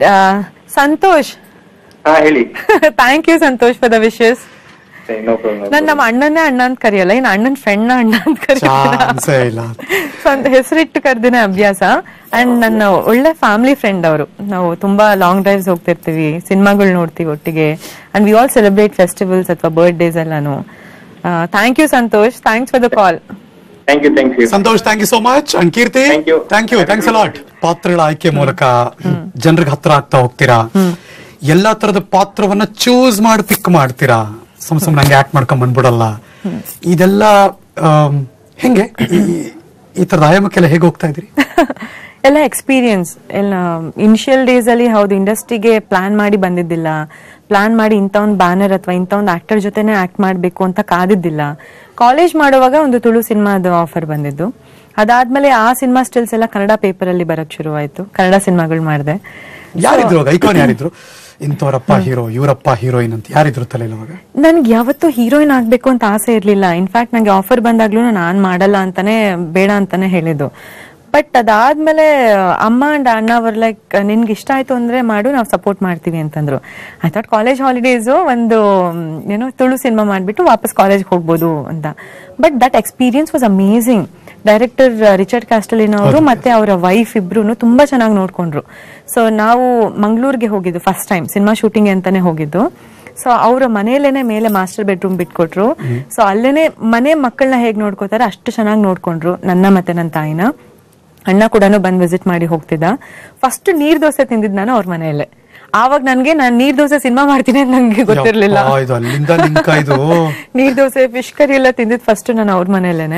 ಸಂತೋಷ್
ಹಾ ಹೇಳಿ
thank you Santosh for the wishes
no problem
ನಾನ್ ನಮ್ಮ ಅಣ್ಣನೇ ಅಣ್ಣ ಅಂತ ಕರೆಯಲ್ಲ ಇನ್ ಅಣ್ಣನ್ ಫ್ರೆಂಡ್ ನ ಅಣ್ಣ ಅಂತ ಕರೀತೀನಿ
ಚಾನ್ಸೇ ಇಲ್ಲ
ಸ್ವಂತ ಹೆಸರಿಟ್ಟು ಕರ್ದಿನ ಅಭ್ಯಾಸ ಅಂಡ್ ನನ್ನ ಒಳ್ಳೆ ಫ್ಯಾಮಿಲಿ ಫ್ರೆಂಡ್ ಅವರು ನಾವು ತುಂಬಾ ಲಾಂಗ್ ಡ್ರೈವ್ಸ್ ಹೋಗ್ತಿರ್ತೀವಿ ಸಿನಿಮಾಗಳು ನೋಡ್ತೀವಿ ಒಟ್ಟಿಗೆ and we all celebrate festivals ಅಥವಾ ಬರ್ಡೇಸ್ ಎಲ್ಲಾನು thank you Santosh thanks for the call
thank you thank you
Santosh thank you so much and Keerthi
Thank you.
Thank you thanks a lot ಪಾತ್ರಗಳ ಆಯ್ಕೆ ಮೂಲಕ ಜನರಿಗೆ ಹತ್ರ ಆಗ್ತಾ ಹೋಗ್ತೀರಾ ಎಲ್ಲಾ ತರದ ಪಾತ್ರವನ್ನ ಚೂಸ್ ಮಾಡಿ ಪಿಕ್ ಮಾಡ್ತೀರಾ ಸುಮ್ ಸುಮ್ನೆ ಹಂಗೆ ಆಕ್ಟ್ ಮಾಡ್ಕೊಂಡ್ ಬಂದ್ಬಿಡಲ್ಲ ಇದೆಲ್ಲ ಆಮ್, ಹೆಂಗೆ ಈ- ಈ ತರದ ಆಯಾಮಕ್ಕೆಲ್ಲ ಹೇಗೆ ಹೋಗ್ತಾ ಇದ್ರಿ
ಎಲ್ಲ ಎಕ್ಸ್ಪೀರಿಯನ್ಸ್ ಎಲ್ಲ ಇನಿಷಿಯಲ್ ಡೇಸ್ ಅಲ್ಲಿ ಹೌದು ಇಂಡಸ್ಟ್ರಿಗೆ ಪ್ಲಾನ್ ಮಾಡಿ ಬಂದಿದ್ದಿಲ್ಲ ಪ್ಲಾನ್ ಮಾಡಿ ಇಂಥ ಒಂದು ಬ್ಯಾನರ್ ಅಥವಾ ಇಂಥ ಒಂದು ಆಕ್ಟರ್ ಜೊತೆನೆ ಆಕ್ಟ್ ಮಾಡಬೇಕು ಅಂತ ಕಾದಿದ್ದಿಲ್ಲ ಕಾಲೇಜ್ ಮಾಡುವಾಗ ಒಂದು ತುಳು ಸಿನಿಮಾದ ಆಫರ್ ಬಂದಿದ್ದು ಅದಾದ್ಮೇಲೆ ಆ ಸಿನಿಮಾ ಸ್ಟಿಲ್ಸ್ ಎಲ್ಲ ಕನ್ನಡ ಪೇಪರ್ ಅಲ್ಲಿ ಬರಕ್ ಶುರುವಾಯ್ತು ಕನ್ನಡ ಸಿನಿಮಾಗಳು ಮಾಡಿದೆ
ಯಾರಿದ್ರು ಅವಾಗ ಐಕಾನ್ ಯಾರಿದ್ರು ಇಂಥವ್ರಪ್ಪ ಹೀರೋ ಇವರಪ್ಪ ಹೀರೋಯಿನ್ ಅಂತ ಯಾರಿದ್ರು ತಲೆಯಲ್ಲಿ ಅವಾಗ
ನನ್ಗೆ ಯಾವತ್ತೂ ಹೀರೋಯಿನ್ ಆಗ್ಬೇಕು ಅಂತ ಆಸೆ ಇರ್ಲಿಲ್ಲ ಇನ್ಫ್ಯಾಕ್ಟ್ ನಂಗೆ ಆಫರ್ ಬಂದಾಗ್ಲೂ ನಾನು ಮಾಡಲ್ಲ ಅಂತಾನೆ ಬೇಡ ಅಂತಾನೆ ಹೇಳಿದ್ದು ಬಟ್ ಅದಾದ್ಮೇಲೆ ಅಮ್ಮ ಅಂಡ್ ಅಣ್ಣ ಅವರ್ ಲೈಕ್ ನಿನ್ಗೆ ಇಷ್ಟ ಆಯ್ತು ಅಂದ್ರೆ ಮಾಡು ನಾವು ಸಪೋರ್ಟ್ ಮಾಡ್ತೀವಿ ಅಂತಂದ್ರು ಐ ಥಾಟ್ ಕಾಲೇಜ್ ಹಾಲಿಡೇಸ್ ಒಂದು ಮ್, ಏನೋ ತುಳು ಸಿನಿಮಾ ಮಾಡ್ಬಿಟ್ಟು ವಾಪಸ್ ಕಾಲೇಜ್ ಹೋಗ್ಬೋದು ಅಂತ but that experience was amazing director Richard Castelino ಅವರು ಮತ್ತೆ ಅವರ ವೈಫ್ ಇಬ್ರು ತುಂಬಾ ಚೆನ್ನಾಗಿ ನೋಡ್ಕೊಂಡ್ರು ಸೊ ನಾವು ಮಂಗಳೂರಿಗೆ ಹೋಗಿದ್ದು ಫಸ್ಟ್ ಟೈಮ್ ಸಿನಿಮಾ ಶೂಟಿಂಗ್ ಅಂತಾನೆ ಹೋಗಿದ್ದು ಸೊ ಅವರ ಮನೆಯಲ್ಲೇನೆ ಮೇಲೆ ಮಾಸ್ಟರ್ ಬೆಡ್ರೂಮ್ ಬಿಟ್ಕೊಟ್ರು ಸೊ ಅಲ್ಲೇನೆ ಮನೆ ಮಕ್ಕಳನ್ನ ಹೇಗ್ ನೋಡ್ಕೋತಾರೆ ಅಷ್ಟು ಚೆನ್ನಾಗಿ ನೋಡ್ಕೊಂಡ್ರು ನನ್ನ ಮತ್ತೆ ನನ್ನ ತಾಯಿನ ಅಣ್ಣ ಕೂಡ ಬಂದ್ ವಿಸಿಟ್ ಮಾಡಿ ಹೋಗ್ತಿದ್ದ ಫಸ್ಟ್ ನೀರ್ ದೋಸೆ ತಿಂದಿದ್ ನಾನು ಅವ್ರ ಮನೆಯಲ್ಲೇ ಆವಾಗ ನನ್ಗೆ ನಾನ್ ನೀರ್ ದೋಸೆ ಸಿನಿಮಾ ಮಾಡ್ತೀನಿ ಅಂತ ನಂಗೆ ಗೊತ್ತಿರ್ಲಿಲ್ಲ
ಯಪ್ಪಾ, ಇದು ಅಲ್ಲಿಂದ ಲಿಂಕ್ ಇದು
ನೀರ್ ದೋಸೆ ಫಿಶ್ ಕರಿ ಎಲ್ಲ ತಿಂದಿದ್ ಫಸ್ಟ್ ನಾನು ಅವ್ರ ಮನೆಯಲ್ಲೇನೆ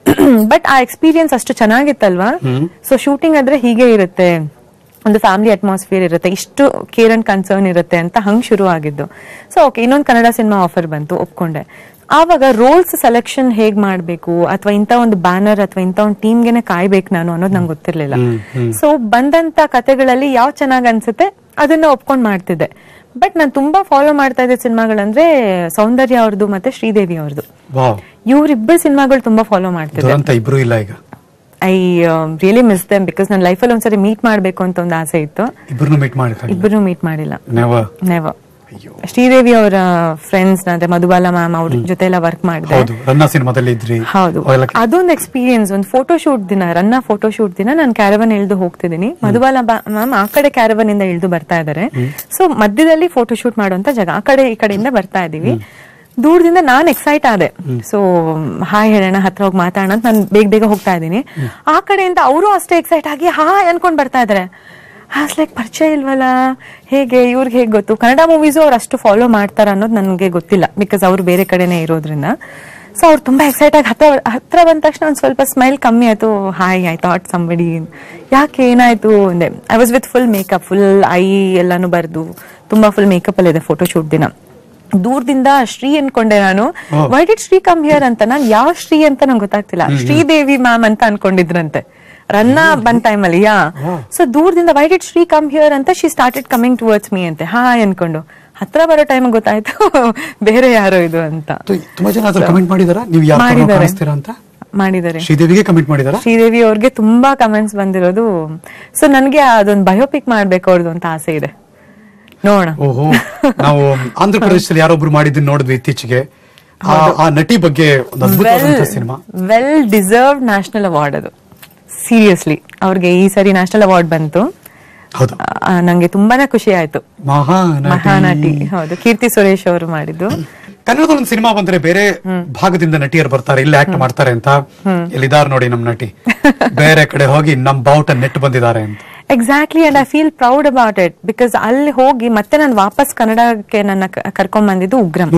ಬಟ್ ಆ ಎಕ್ಸ್ಪೀರಿಯನ್ಸ್ ಅಷ್ಟು ಚೆನ್ನಾಗಿತ್ತಲ್ವಾ ಸೊ ಶೂಟಿಂಗ್ ಆದ್ರೆ ಹೀಗೆ ಇರುತ್ತೆ ಒಂದು ಫ್ಯಾಮಿಲಿ ಅಟ್ಮಾಸ್ಫಿಯರ್ ಇರುತ್ತೆ ಇಷ್ಟು ಕೇರ್ ಅಂಡ್ ಕನ್ಸರ್ನ್ ಇರುತ್ತೆ ಅಂತ ಹಂಗ್ ಶುರು ಆಗಿದ್ದು ಸೊ ಓಕೆ ಇನ್ನೊಂದು ಕನ್ನಡ ಸಿನಿಮಾ ಆಫರ್ ಬಂತು ಒಪ್ಕೊಂಡೆ ಆವಾಗ ರೋಲ್ಸ್ ಸೆಲೆಕ್ಷನ್ ಹೇಗ್ ಮಾಡ್ಬೇಕು ಅಥವಾ ಇಂಥ ಒಂದು ಬ್ಯಾನರ್ ಅಥವಾ ಇಂಥ ಒಂದು ಟೀಮ್ಗೆನೆ ಕಾಯ್ಬೇಕು ನಾನು ಅನ್ನೋದು ನಂಗೆ ಗೊತ್ತಿರ್ಲಿಲ್ಲ ಸೊ ಬಂದಂತ ಕತೆಗಳಲ್ಲಿ ಯಾವ ಚೆನ್ನಾಗ್ ಅನ್ಸುತ್ತೆ ಅದನ್ನ ಒಪ್ಕೊಂಡ್ ಮಾಡ್ತಿದ್ದೆ ಬಟ್ ನಾನು ತುಂಬಾ ಫಾಲೋ ಮಾಡ್ತಾ ಇದ್ದ ಸಿನಿಮಾಗಳಂದ್ರೆ ಸೌಂದರ್ಯ ಅವ್ರದ್ದು ಮತ್ತೆ ಶ್ರೀದೇವಿ ಅವ್ರದ್ದು
ವಾವ್
ಇವ್ರಿಬ್ಬರು ಸಿನಿಮಾಗಳು ತುಂಬಾ ಫಾಲೋ ಮಾಡ್ತಿದ್ದೆ
ದುರಂತ ಇಬ್ರು ಇಲ್ಲ ಈಗ
I really miss them because ನನ್ನ ಲೈಫಲ್ಲಿ ಒಂದ್ಸರಿ ಮೀಟ್ ಮಾಡ್ಬೇಕು ಅಂತ ಒಂದು ಆಸೆ ಇತ್ತು
ಇಬ್ರು ಮೀಟ್ ಮಾಡಿ
ಇಬ್ಬರು ಮೀಟ್ ಮಾಡಿಲ್ಲ
ನೆವರ್
ನೆವ ಶ್ರೀದೇವಿ ಅವರ ಫ್ರೆಂಡ್ಸ್ ಅಂದ್ರೆ ಮಧುಬಾಲ ಮ್ಯಾಮ್ ಅವ್ರ ಜೊತೆ ಎಲ್ಲ ವರ್ಕ್ ಮಾಡಿದೆ
ಹೌದು ರನ್ನ ಸಿನಿಮಾದಲ್ಲಿ ಇದ್ರಿ
ಹೌದು
ಅವೆಲ್ಲ
ಅದೊಂದು ಎಕ್ಸ್ಪೀರಿಯನ್ಸ್ ಒಂದು ಫೋಟೋ ಶೂಟ್ ದಿನ ರನ್ನ ಫೋಟೋ ಶೂಟ್ ದಿನ ನಾನು ಕ್ಯಾರವನ್ ಇಳಿದು ಹೋಗ್ತಿದ್ದೀನಿ ಮಧುಬಾಲ ಮ್ಯಾಮ್ ಆ ಕಡೆ ಕ್ಯಾರವನ್ ಇಂದ ಇಳಿದು ಬರ್ತಾ ಇದಾರೆ ಸೊ ಮಧ್ಯದಲ್ಲಿ ಫೋಟೋ ಶೂಟ್ ಮಾಡುವಂತ ಜಾಗ ಆ ಕಡೆ ಈ ಕಡೆಯಿಂದ ಬರ್ತಾ ಇದೀವಿ ದೂರದಿಂದ ನಾನ್ ಎಕ್ಸೈಟ್ ಆದೆ ಸೊ ಹಾಯ್ ಹೇಳೋಣ ಹತ್ರ ಹೋಗಿ ಮಾತಾಡೋಣ ಅಂತ ನಾನು ಬೇಗ ಬೇಗ ಹೋಗ್ತಾ ಇದ್ದೀನಿ ಆ ಕಡೆಯಿಂದ ಅವರು ಅಷ್ಟೇ ಎಕ್ಸೈಟ್ ಆಗಿ ಹಾಯ್ ಅನ್ಕೊಂಡ್ ಬರ್ತಾ ಇದಾರೆ ಹಾಸ್ ಲೈಕ್ ಪರಿಚಯ ಇಲ್ವಲ್ಲ ಹೇಗೆ ಇವ್ರಿಗೆ ಹೇಗೆ ಗೊತ್ತು ಕನ್ನಡ ಮೂವೀಸು ಅವ್ರು ಅಷ್ಟು ಫಾಲೋ ಮಾಡ್ತಾರ ಅನ್ನೋದು ನನಗೆ ಗೊತ್ತಿಲ್ಲ ಬಿಕಾಸ್ ಅವ್ರು ಬೇರೆ ಕಡೆನೇ ಇರೋದ್ರಿಂದ ಸೊ ಅವ್ರು ತುಂಬಾ ಎಕ್ಸೈಟ್ ಆಗಿ ಹತ್ರ ಹತ್ರ ಬಂದ ತಕ್ಷಣ ಒಂದ್ ಸ್ವಲ್ಪ ಸ್ಮೈಲ್ ಕಮ್ಮಿ ಆಯ್ತು ಹಾಯ್ ಐ ಥಾಟ್ ಸಂಬಡಿ ಯಾಕೆ ಏನಾಯ್ತು ಅಂದೆ I was with full makeup full I ಎಲ್ಲಾನು ಬರ್ದು ತುಂಬಾ ಫುಲ್ ಮೇಕಪ್ ಅಲ್ಲಿ ಇದೆ ಫೋಟೋ ಶೂಟ್ ದಿನ ದೂರದಿಂದ ಶ್ರೀ ಅನ್ಕೊಂಡೆ ನಾನು why did Sri come here ಅಂತ ನಾನು ಯಾವ ಶ್ರೀ ಅಂತ ನಂಗೆ ಗೊತ್ತಾಗ್ತಿಲ್ಲ ಶ್ರೀದೇವಿ ಮ್ಯಾಮ್ ಅಂತ ಅನ್ಕೊಂಡಿದ್ರಂತೆ ರನ್ನ ಬಂದ ಟೈಮಲ್ಲಿ ಯಾ ಸೊ ದೂರದಿಂದ why did Sri come here ಅಂತ she started coming towards me ಅಂತೆ ಹಾಯ್ ಅನ್ಕೊಂಡು ಹತ್ರ ಬರೋ ಟೈಮ್ ಗೊತ್ತಾಯ್ತು ಬೇರೆ ಯಾರೋ ಇದು ಅಂತ
ತು- ತುಂಬಾ ಜನ ಅದ್ರ ಕಮೆಂಟ್ ಮಾಡಿದಾರ ನೀವು ಯಾವ ತರ
ಮಾಡಿದ್ದಾರೆ.
ಕಾಣಿಸ್ತೀರಾ ಅಂತ
ಮಾಡಿದ್ದಾರೆ
ಶ್ರೀದೇವಿಗೆ ಕಮೆಂಟ್ ಮಾಡಿದಾರ
ಶ್ರೀದೇವಿ ಅವ್ರಿಗೆ ತುಂಬಾ ಕಮೆಂಟ್ಸ್ ಬಂದಿರೋದು ಸೊ ನನ್ಗೆ ಅದೊಂದು ಬಯೋಪಿಕ್ ಮಾಡ್ಬೇಕು ಅವ್ರದ್ದು ಅಂತ ಆಸೆ ಇದೆ ನೋಡೋಣ
ಓಹೋ ನಾವು ಆಂಧ್ರ ಪ್ರದೇಶದಲ್ಲಿ ಯಾರೊಬ್ರು ಮಾಡಿದ್ದನ್ನ ನೋಡಿದ್ವಿ ಇತ್ತೀಚೆಗೆ ಆ- ಆ ನಟಿ ಬಗ್ಗೆ ಒಂದು ಅದ್ಭುತವಾದಂತ ಸಿನಿಮಾ
ವೆಲ್ ಡಿಸರ್ವ್ ನ್ಯಾಷನಲ್ ಅವಾರ್ಡ್ ಅದು ಸೀರಿಯಸ್ಲಿ ಅವ್ರಿಗೆ ಈ ಸರಿ ನ್ಯಾಷನಲ್ ಅವಾರ್ಡ್ ಬಂತು
ಹೌದು
ಆ, ನಂಗೆ ತುಂಬಾನೇ ಖುಷಿ ಆಯ್ತು
ಮಹಾನಟಿ
ಮಹಾನಟಿ ಹೌದು ಕೀರ್ತಿ ಸುರೇಶ್ ಅವರು ಮಾಡಿದ್ದು
ಕನ್ನಡದ ಒಂದು ಸಿನಿಮಾ ಬಂದ್ರೆ ಬೇರೆ ಭಾಗದಿಂದ ನಟಿಯರು ಬರ್ತಾರೆ ಇಲ್ಲಿ ಆಕ್ಟ್ ಮಾಡ್ತಾರೆ ಅಂತ ಇಲ್ಲಿದಾರ್ ನೋಡಿ ನಮ್ ನಟಿ ಬೇರೆ ಕಡೆ ಹೋಗಿ ನಮ್ ಬಾವುಟ ನೆಟ್ ಬಂದಿದ್ದಾರೆ ಅಂತ
exactly and I feel proud about it because ಅಲ್ಲಿ ಹೋಗಿ ಮತ್ತೆ ನಾನು ವಾಪಸ್ ಕನ್ನಡಕ್ಕೆ ನನ್ನ ಕ- ಕರ್ಕೊಂಡ್ ಬಂದಿದ್ದು Ugramm
Ugramm.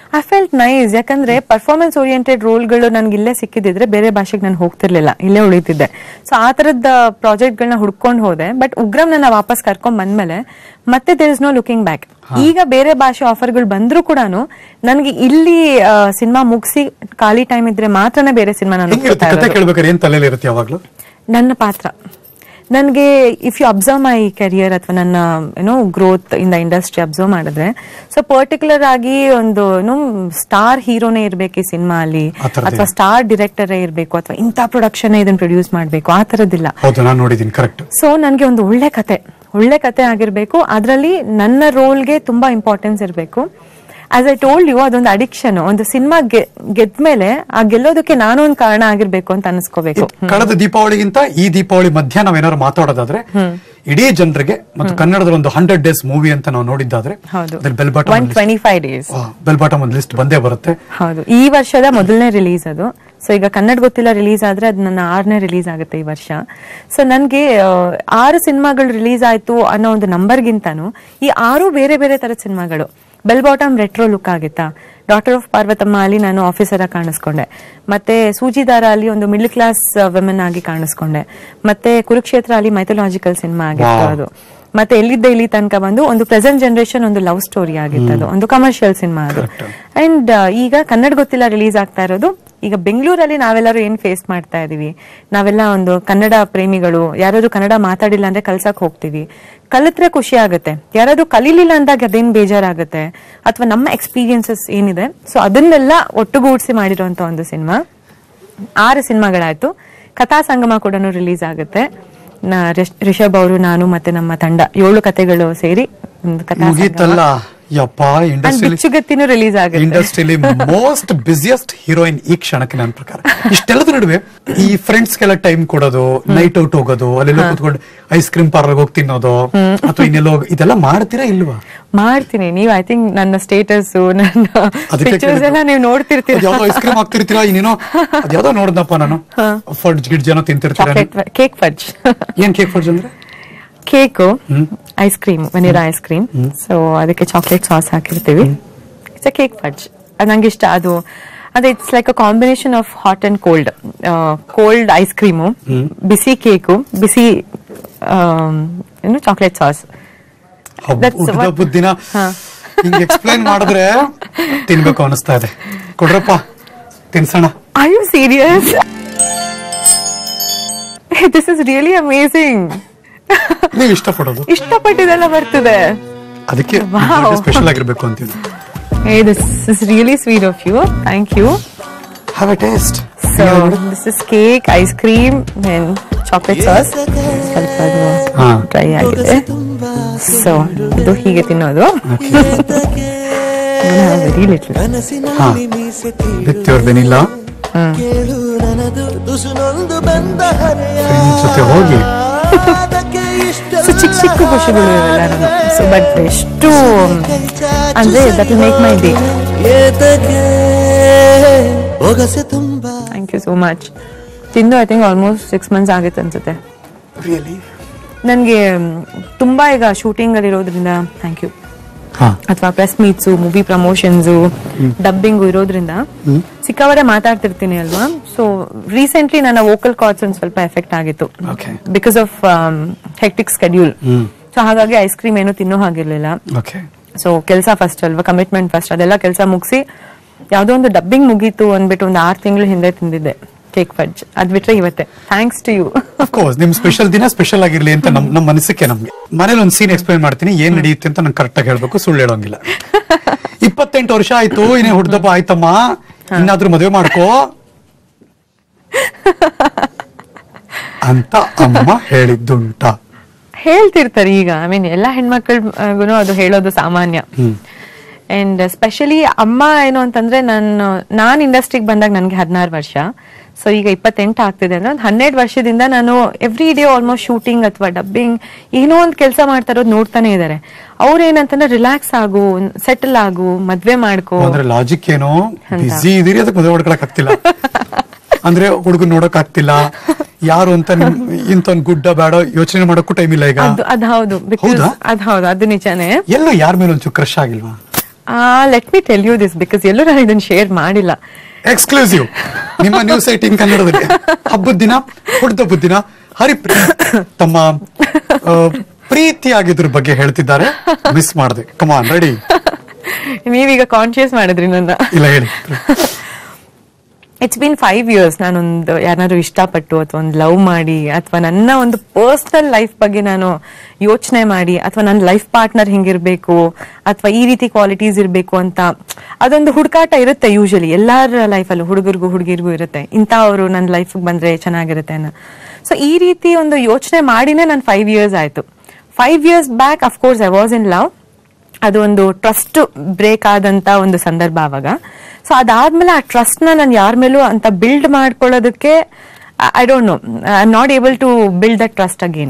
I felt nice ಯಾಕಂದ್ರೆ ಪರ್ಫಾರ್ಮೆನ್ಸ್ ಓರಿಯೆಂಟೆಡ್ ರೋಲ್ಗಳು ನನ್ಗೆ ಇಲ್ಲೇ ಸಿಕ್ಕಿದ್ರೆ ಬೇರೆ ಭಾಷೆಗೆ ನಾನು ಹೋಗ್ತಿರ್ಲಿಲ್ಲ ಇಲ್ಲೇ ಉಳಿತಿದ್ದೆ ಸೊ ಆ ತರದ ಪ್ರಾಜೆಕ್ಟ್ಗಳನ್ನ ಹುಡ್ಕೊಂಡು ಹೋದೆ ಬಟ್ ಉಗ್ರಂ ನನ್ನ ವಾಪಸ್ ಕರ್ಕೊಂಡ್ ಬಂದ್ಮೇಲೆ ಮತ್ತೆ there is no looking back ಈಗ ಬೇರೆ ಭಾಷೆ ಆಫರ್ಗಳು ಬಂದ್ರು ಕೂಡ ನನ್ಗೆ ಇಲ್ಲಿ ಸಿನಿಮಾ ಮುಗಿಸಿ ಖಾಲಿ ಟೈಮ್ ಇದ್ರೆ ಮಾತ್ರನೇ ಬೇರೆ ಸಿನಿಮಾ ನಾನು
ಹೆಂಗಿರುತ್ತೆ ಕತೆ ಕೇಳ್ಬೇಕಾದ್ರೆ ಏನ್ ತಲೆಯಲ್ಲಿ ಇರುತ್ತೆ ಯಾವಾಗ್ಲೂ
ನನ್ನ ಪಾತ್ರ ನನಗೆ if you observe my career ಅಥವಾ ನನ್ನ ಏನೋ growth in the industry observe ಮಾಡಿದ್ರೆ ಸೊ ಪರ್ಟಿಕ್ಯುಲರ್ ಆಗಿ ಒಂದು ಏನೋ ಸ್ಟಾರ್ ಹೀರೋನೇ ಇರ್ಬೇಕು ಈ ಸಿನಿಮಾ ಅಲ್ಲಿ
ಆ ಥರದ್ದು
ಅಥವಾ ಸ್ಟಾರ್ ಡೈರೆಕ್ಟರೇ ಇರ್ಬೇಕು ಅಥವಾ ಇಂಥ ಪ್ರೊಡಕ್ಷನ್ ಇದನ್ನ ಪ್ರೊಡ್ಯೂಸ್ ಮಾಡ್ಬೇಕು ಆ ತರದಿಲ್ಲ
ಹೌದು ನಾನು ನೋಡಿದೀನಿ ಕರೆಕ್ಟ್
ಸೊ ನನಗೆ ಒಂದು ಒಳ್ಳೆ ಕತೆ ಒಳ್ಳೆ ಕತೆ ಆಗಿರ್ಬೇಕು ಅದರಲ್ಲಿ ನನ್ನ ರೋಲ್ಗೆ ತುಂಬಾ ಇಂಪಾರ್ಟೆನ್ಸ್ ಇರಬೇಕು ಆಸ್ ಐ ಟೋಲ್ಡ್ ಯು ಅದೊಂದು ಅಡಿಕ್ಷನ್ ಒಂದು ಸಿನಿಮಾ ಗೆದ್ಮೇಲೆ ಆ ಗೆಲ್ಲೋದಕ್ಕೆ ನಾನು ಒಂದು ಕಾರಣ ಆಗಿರ್ಬೇಕು ಅಂತ ಅನಿಸ್ಕೋಬೇಕು
ಕಳೆದ ದೀಪಾವಳಿಗಿಂತ ಈ ದೀಪಾವಳಿ ಮಧ್ಯ ನಾವೇನಾದ್ರು ಮಾತಾಡೋದಾದ್ರೆ ಇಡೀ ಜನರಿಗೆ ಮತ್ತು ಕನ್ನಡದ ಒಂದು ಹಂಡ್ರೆಡ್ ಡೇಸ್ ಮೂವಿ ಅಂತ ನಾವು ನೋಡಿದ್ದಾದ್ರೆ
ಹೌದು
bell
one
bottom
twenty five days
bell bottom ಒಂದು ಲಿಸ್ಟ್ ಬಂದೇ ಬರುತ್ತೆ
ಹೌದು ಈ ವರ್ಷದ ಮೊದಲನೇ ರಿಲೀಸ್ ಅದು ಸೊ ಈಗ ಕನ್ನಡ ಗೊತ್ತಿಲ್ಲ ರಿಲೀಸ್ ಆದ್ರೆ ಅದು ನನ್ನ ಆರನೇ ರಿಲೀಸ್ ಆಗುತ್ತೆ ಈ ವರ್ಷ ಸೊ ನನಗೆ ಆರು ಸಿನಿಮಾಗಳು ರಿಲೀಸ್ ಆಯ್ತು ಅನ್ನೋ ಒಂದು ನಂಬರ್ಗಿಂತಾನು ಈ ಆರು ಬೇರೆ ಬೇರೆ ತರದ ಸಿನಿಮಾಗಳು ಬೆಲ್ ಬಾಟಮ್ ರೆಟ್ರೋ ಲುಕ್ ಆಗಿತ್ತಾ ಡಾಕ್ಟರ್ ಆಫ್ ಪಾರ್ವತಮ್ಮ ಅಲ್ಲಿ ನಾನು ಆಫೀಸರ್ ಆಗಿ ಕಾಣಿಸ್ಕೊಂಡೆ ಮತ್ತೆ ಸೂಜಿದಾರ ಅಲ್ಲಿ ಒಂದು ಮಿಡ್ಲ್ ಕ್ಲಾಸ್ ವುಮೆನ್ ಆಗಿ ಕಾಣಿಸ್ಕೊಂಡೆ ಮತ್ತೆ ಕುರುಕ್ಷೇತ್ರ ಅಲ್ಲಿ ಮೈಥೊಲಾಜಿಕಲ್ ಸಿನಿಮಾ ಆಗಿತ್ತು
Wow.
ಅದು ಮತ್ತೆ ಎಲ್ಲಿದ್ದ ಇಲ್ಲಿ ತನಕ ಬಂದು ಒಂದು ಪ್ರೆಸೆಂಟ್ ಜನರೇಷನ್ ಒಂದು ಲವ್ ಸ್ಟೋರಿ ಆಗಿತ್ತು ಅದು ಒಂದು ಕಮರ್ಷಿಯಲ್ ಸಿನಿಮಾ ಅದು ಅಂಡ್ ಈಗ ಕನ್ನಡ ಗೊತ್ತಿಲ್ಲ ರಿಲೀಸ್ ಆಗ್ತಾ ಇರೋದು ಈಗ ಬೆಂಗಳೂರಲ್ಲಿ ನಾವೆಲ್ಲರೂ ಏನ್ ಫೇಸ್ ಮಾಡ್ತಾ ಇದೀವಿ ನಾವೆಲ್ಲ ಒಂದು ಕನ್ನಡ ಪ್ರೇಮಿಗಳು ಯಾರಾದ್ರೂ ಕನ್ನಡ ಮಾತಾಡಿಲ್ಲ ಅಂದ್ರೆ ಕಲ್ಸಕ್ ಹೋಗ್ತೀವಿ ಕಲಿತ್ರೆ ಖುಷಿ ಆಗುತ್ತೆ ಯಾರಾದ್ರೂ ಕಲೀಲಿಲ್ಲ ಅಂದಾಗ ಅದೇನ್ ಬೇಜಾರಾಗುತ್ತೆ ಅಥವಾ ನಮ್ಮ ಎಕ್ಸ್ಪೀರಿಯನ್ಸಸ್ ಏನಿದೆ ಸೊ ಅದನ್ನೆಲ್ಲ ಒಟ್ಟುಗೂಡಿಸಿ ಮಾಡಿರುವಂತ ಒಂದು ಸಿನಿಮಾ ಆರು ಸಿನಿಮಾಗಳಾಯ್ತು ಕಥಾ ಸಂಗಮ ಕೂಡ ರಿಲೀಸ್ ಆಗುತ್ತೆ ನಾ- ರಿಷ್- ರಿಷಬ್ ಅವರು ನಾನು ಮತ್ತೆ ನಮ್ಮ ತಂಡ ಏಳು ಕತೆಗಳು ಸೇರಿ ಒಂದು ಕಥಾ ಸಂಗಮ.
ಮುಗೀತಲ್ಲ ಯಪ್ಪ
And
ಇಂಡಸ್ಟ್ರಿಯಲ್ಲಿ
ಬಿಚ್ಚುಗತ್ತಿನೂ ರಿಲೀಸ್ ಆಗುತ್ತೆ
ಇಂಡಸ್ಟ್ರಿಯಲ್ಲಿ ಮೋಸ್ಟ್ ಬಿಸಿಯೆಸ್ಟ್ ಹೀರೋಯಿನ್ ಈ ಕ್ಷಣಕ್ಕೆ ನನ್ನ ಪ್ರಕಾರ ಇಷ್ಟೆಲ್ಲದ ನಡುವೆ ಈ ಫ್ರೆಂಡ್ಸ್ ಗೆಲ್ಲ ಟೈಮ್ ಕೊಡೋದು ನೈಟ್ ಔಟ್ ಹೋಗೋದು ಅಲ್ಲೆಲ್ಲ ಕೂತ್ಕೊಂಡು ಐಸ್ ಕ್ರೀಮ್ ಪಾರ್ಲರ್ ಹೋಗಿ ತಿನ್ನೋದು ಅಥವಾ ಇನ್ನೆಲ್ಲೋ ಹೋಗ್- ಇದೆಲ್ಲ ಮಾಡ್ತೀರಾ ಇಲ್ವಾ
ಮಾಡ್ತೀನಿ ನೀವು ಐ ಥಿಂಕ್ ನನ್ನ ಸ್ಟೇಟಸ್ ನನ್ನ
ಅದಕ್ಕೆ
ಪಿಕ್ಚರ್ಸ್ ಎಲ್ಲ ನೀವು ನೋಡ್ತಿರ್ತೀರ
ಯಾವ್ದೋ ಐಸ್ ಕ್ರೀಮ್ ಹಾಕ್ತಿರ್ತೀರಾ ಇನ್ನೇನೋ ಅದ್ಯಾವ್ದೋ ನೋಡ್ದಪ್ಪ ನಾನು ಫಡ್ಜ್ ಗಿಡ್ಜ್ ಏನೋ ತಿಂತಿರ್ತೀರಾ
ಚಾಕ್ಲೇಟ್ ಕೇಕ್ ಫಡ್ಜ್
ಏನ್ ಕೇಕ್ ಫಡ್ಜ್ ಅಂದ್ರೆ
cake ice cream vanilla ice cream so ಅದಕ್ಕೆ ಚಾಕ್ಲೇಟ್ ಸಾಸ್ ಹಾಕಿರ್ತೀವಿ ಇಟ್ಸ್ ಅ ಕೇಕ್ ಫಡ್ಜ್ ಅದು ನಂಗೆ ಇಷ್ಟ ಅದು ಅದೇ it's like a combination of hot and cold cold ice cream ಬಿಸಿ ಕೇಕು ಬಿಸಿ ಆಮ್, ಏನು ಚಾಕ್ಲೇಟ್ ಸಾಸ್ That's
ಹುಡ್ದ
what-
ಬುದ್ಧಿನ
ಹಾ.
ಹಿಂಗ್ ಎಕ್ಸ್ಪ್ಲೈನ್ ಮಾಡಿದ್ರೆ ತಿನ್ಬೇಕು ಅನಿಸ್ತಾ ಇದೆ ಕೊಡ್ರಪ್ಪ ತಿನ್ಸೋಣ
Are you serious? Hey, this is really amazing.
ನೀವ್ ಇಷ್ಟಪಡೋದು
ಇಷ್ಟಪಟ್ಟಿದೆಲ್ಲ ಬರ್ತಿದೆ
ಅದಕ್ಕೆ
Wow.
ಸ್ಪೆಷಲ್ ಆಗಿರ್ಬೇಕು ಅಂತೀನಿ
Hey, this is really sweet of you. Thank you.
Have a taste
So, this is cake, ice cream, and chocolate sauce. ಸ್ವಲ್ಪ ಅದು
ಹಾ.
Dry ಆಗಿದೆ ಸೊ ಇದು ಹೀಗೆ ತಿನ್ನೋದು ವೆರಿ ಲಿಟ್ಲ್
ಕನಸಿನಲ್ಲಿ ಮೀಸೆ
ವಿತ್ ಯೋರ್ ವೆನಿಲಾ
ಕೇಳು ನನದು ತುಸುನೊಂದು ಬಂದ ಹರೆಯ
Friends ಜೊತೆ ಹೋಗಿ
ಅದಕ್ಕೆ ಇಷ್ಟ
ಸೊ ಚಿಕ್ಕ ಚಿಕ್ಕ ಖುಷಿಗಳು ಇವೆಲ್ಲ ಸೊ ಬಟ್ ಎಷ್ಟು ಅಂದ್ರೆ that will make my day
ಏತಕ್ಕೆ ಒಗಸೆ ತುಂಬಾ
ಥ್ಯಾಂಕ್ ಯು ಸೋ ಮಚ್ ತಿಂದು I think almost six months ಆಗಿತ್ತು ಅನ್ಸುತ್ತೆ
ರಿಯಲಿ
ನನಗೆ ತುಂಬಾ ಈಗ ಶೂಟಿಂಗ್ ಅಲ್ಲಿ ಇರೋದ್ರಿಂದ ಥ್ಯಾಂಕ್ ಯು
ಹಾ
ಅಥವಾ press meets movie promotions dubbing ಇರೋದ್ರಿಂದ ಸಿಕ್ಕಾವರೆ ಮಾತಾಡ್ತಿರ್ತೀನಿ ಅಲ್ವಾ ಸೊ ರೀಸೆಂಟ್ಲಿ ನನ್ನ ವೋಕಲ್ ಕಾರ್ಡ್ಸ್ ಒಂದು ಸ್ವಲ್ಪ ಎಫೆಕ್ಟ್ ಆಗಿತ್ತು
Okay.
Because of hectic schedule so ಹಾಗಾಗಿ ಐಸ್ ಕ್ರೀಮ್ ಏನು ತಿನ್ನೋ ಹಾಗಿರ್ಲಿಲ್ಲ
ಓಕೆ
ಸೊ ಕೆಲಸ ಫಸ್ಟ್ ಅಲ್ವಾ ಕಮಿಟ್ಮೆಂಟ್ ಫಸ್ಟ್ ಅದೆಲ್ಲ ಕೆಲಸ ಮುಗಿಸಿ ಯಾವುದೋ ಒಂದು ಡಬ್ಬಿಂಗ್ ಮುಗೀತು ಅಂದ್ಬಿಟ್ಟು ಒಂದು ಆರು ತಿಂಗಳು ಹಿಂದೆ ತಿಂದಿದ್ದೆ ಕೇಕ್ ಫಡ್ಜ್ ಅದ್ ಬಿಟ್ರೆ ಇವತ್ತೆ ಥ್ಯಾಂಕ್ಸ್ ಟು ಯು
ಅಫ್ಕೋರ್ಸ್ ನಿಮ್ ಸ್ಪೆಷಲ್ ದಿನ ಸ್ಪೆಷಲ್ ಆಗಿರ್ಲಿ ಅಂತ ನಮ್ ನಮ್ಮ ಮನಸ್ಸಿಗೆ ನಮ್ಗೆ ಮನೇಲಿ ಒಂದು ಸೀನ್ ಎಕ್ಸ್ಪ್ಲೈನ್ ಮಾಡ್ತೀನಿ ಏನ್ ನಡೆಯುತ್ತೆ ಅಂತ ನಂಗೆ ಕರೆಕ್ಟ್ ಆಗಿ ಹೇಳ್ಬೇಕು ಸುಳ್ಳು ಹೇಳೋಂಗಿಲ್ಲ ಇಪ್ಪತ್ತೆಂಟು ವರ್ಷ ಆಯ್ತು ಇನ್ನೇ ಹುಡ್ದಪ್ಪ ಆಯ್ತಮ್ಮ ಇನ್ನಾದ್ರೂ ಮದುವೆ ಮಾಡ್ಕೋ ಅಂತ ಅಮ್ಮ ಹೇಳಿದ್ದುಂಟ
ಹೇಳ್ತಿರ್ತಾರೆ ಈಗ ಐ ಮೀನ್ ಎಲ್ಲಾ ಹೆಣ್ಮಕ್ಳಿಗೂ ಅದು ಹೇಳೋದು ಸಾಮಾನ್ಯ ಅಂಡ್ ಸ್ಪೆಷಲಿ ಅಮ್ಮ ಏನು ಅಂತಂದ್ರೆ ನಾನು ನಾನ್ ಇಂಡಸ್ಟ್ರಿಗೆ ಬಂದಾಗ ನನಗೆ ಹದಿನಾರು ವರ್ಷ ಸೊ ಈಗ ಇಪ್ಪತ್ತೆಂಟು ಆಗ್ತಿದೆ ಅಂದ್ರೆ ಒಂದು ಹನ್ನೆರಡು ವರ್ಷದಿಂದ ನಾನು ಎವ್ರಿ ಡೇ ಆಲ್ಮೋಸ್ಟ್ ಶೂಟಿಂಗ್ ಅಥವಾ ಡಬ್ಬಿಂಗ್ ಏನೋ ಒಂದು ಕೆಲಸ ಮಾಡ್ತಾ ಇರೋದು ನೋಡ್ತಾನೆ ಇದಾರೆ ಅವ್ರು ಏನಂತಂದ್ರೆ ರಿಲ್ಯಾಕ್ಸ್ ಆಗು ಸೆಟಲ್ ಆಗು ಮದ್ವೆ ಮಾಡ್ಕೋ
ಅಂದ್ರೆ ಲಾಜಿಕ್ ಏನೋ ಬಿಸಿ ಇದೀರಿ ಅದಕ್ಕೆ ಮದುವೆ ಮಾಡ್ಕೊಳಕ್ ಆಗ್ತಿಲ್ಲ ಅಂದ್ರೆ ಹುಡುಗನ್ ನೋಡಕ್ ಆಗ್ತಿಲ್ಲ ಯಾರು ಅಂತ ನಿಮ್ ಇಂತ ಒಂದ್ ಗುಡ್ಡ ಬೇಡ ಯೋಚನೆ ಮಾಡಕ್ಕೂ ಟೈಮ್ ಇಲ್ಲ ಈಗ
ಅದು ಅದ್ ಹೌದು ಬಿಕಾಸ್
ಹೌದಾ?
ಅದ್ ಹೌದು ಅದು ನಿಜಾನೇ
ಎಲ್ಲೋ ಯಾರ ಮೇಲೆ ಒಂಚೂರು ಕ್ರಶ್ ಆಗಿಲ್ವಾ
let me tell you this because ಎಲ್ಲೂ ನಾನು ಇದನ್ನ ಶೇರ್ ಮಾಡಿಲ್ಲ
ಎಕ್ಸ್ಕ್ಲೂಸಿವ್ ನಿಮ್ಮ ನ್ಯೂಸ್ ಏಟಿನ್ ಕನ್ನಡದಲ್ಲಿ ಹಬ್ಬದ ದಿನ ಹುಡ್ದಬ್ಬದ ದಿನ ಹರಿಪ್ರಿಯ ತಮ್ಮ ಆ, ಪ್ರೀತಿಯಾಗಿದ್ರ ಬಗ್ಗೆ ಹೇಳ್ತಿದ್ದಾರೆ ಮಿಸ್ ಮಾಡಿದೆ ಕಮಾನ್ ರೆಡಿ
ನೀವೀಗ ಕಾನ್ಶಿಯಸ್ ಮಾಡಿದ್ರಿ ನನ್ನ
ಇಲ್ಲ ಹೇಳಿ
ಇಟ್ಸ್ ಬೀನ್ ಫೈವ್ ಇಯರ್ಸ್ ನಾನೊಂದು ಯಾರನ್ನಾದ್ರು ಇಷ್ಟಪಟ್ಟು ಅಥವಾ ಒಂದು ಲವ್ ಮಾಡಿ ಅಥವಾ ನನ್ನ ಒಂದು ಪರ್ಸನಲ್ ಲೈಫ್ ಬಗ್ಗೆ ನಾನು ಯೋಚನೆ ಮಾಡಿ ಅಥವಾ ನನ್ನ ಲೈಫ್ ಪಾರ್ಟ್ನರ್ ಹಿಂಗಿರ್ಬೇಕು ಅಥವಾ ಈ ರೀತಿ ಕ್ವಾಲಿಟೀಸ್ ಇರಬೇಕು ಅಂತ ಅದೊಂದು ಹುಡುಕಾಟ ಇರುತ್ತೆ ಯೂಶಲಿ ಎಲ್ಲರ ಲೈಫಲ್ಲೂ ಹುಡುಗರಿಗೂ ಹುಡುಗಿರಿಗೂ ಇರುತ್ತೆ ಇಂಥ ಅವರು ನನ್ನ ಲೈಫ್ಗೆ ಬಂದ್ರೆ ಚೆನ್ನಾಗಿರುತ್ತೆ ಅನ್ನೋ ಸೊ ಈ ರೀತಿ ಒಂದು ಯೋಚನೆ ಮಾಡಿನೇ ನಾನು ಫೈವ್ ಇಯರ್ಸ್ ಆಯ್ತು five years back of course I was in love ಅದು ಒಂದು ಟ್ರಸ್ಟ್ ಬ್ರೇಕ್ ಆದಂತ ಒಂದು ಸಂದರ್ಭ ಅವಾಗ ಸೊ ಅದಾದ್ಮೇಲೆ ಆ ಟ್ರಸ್ಟ್ ನ ನಾನು ಯಾರ ಮೇಲೂ ಅಂತ ಬಿಲ್ಡ್ ಮಾಡ್ಕೊಳ್ಳೋದಕ್ಕೆ I don't know I am not able to build that trust again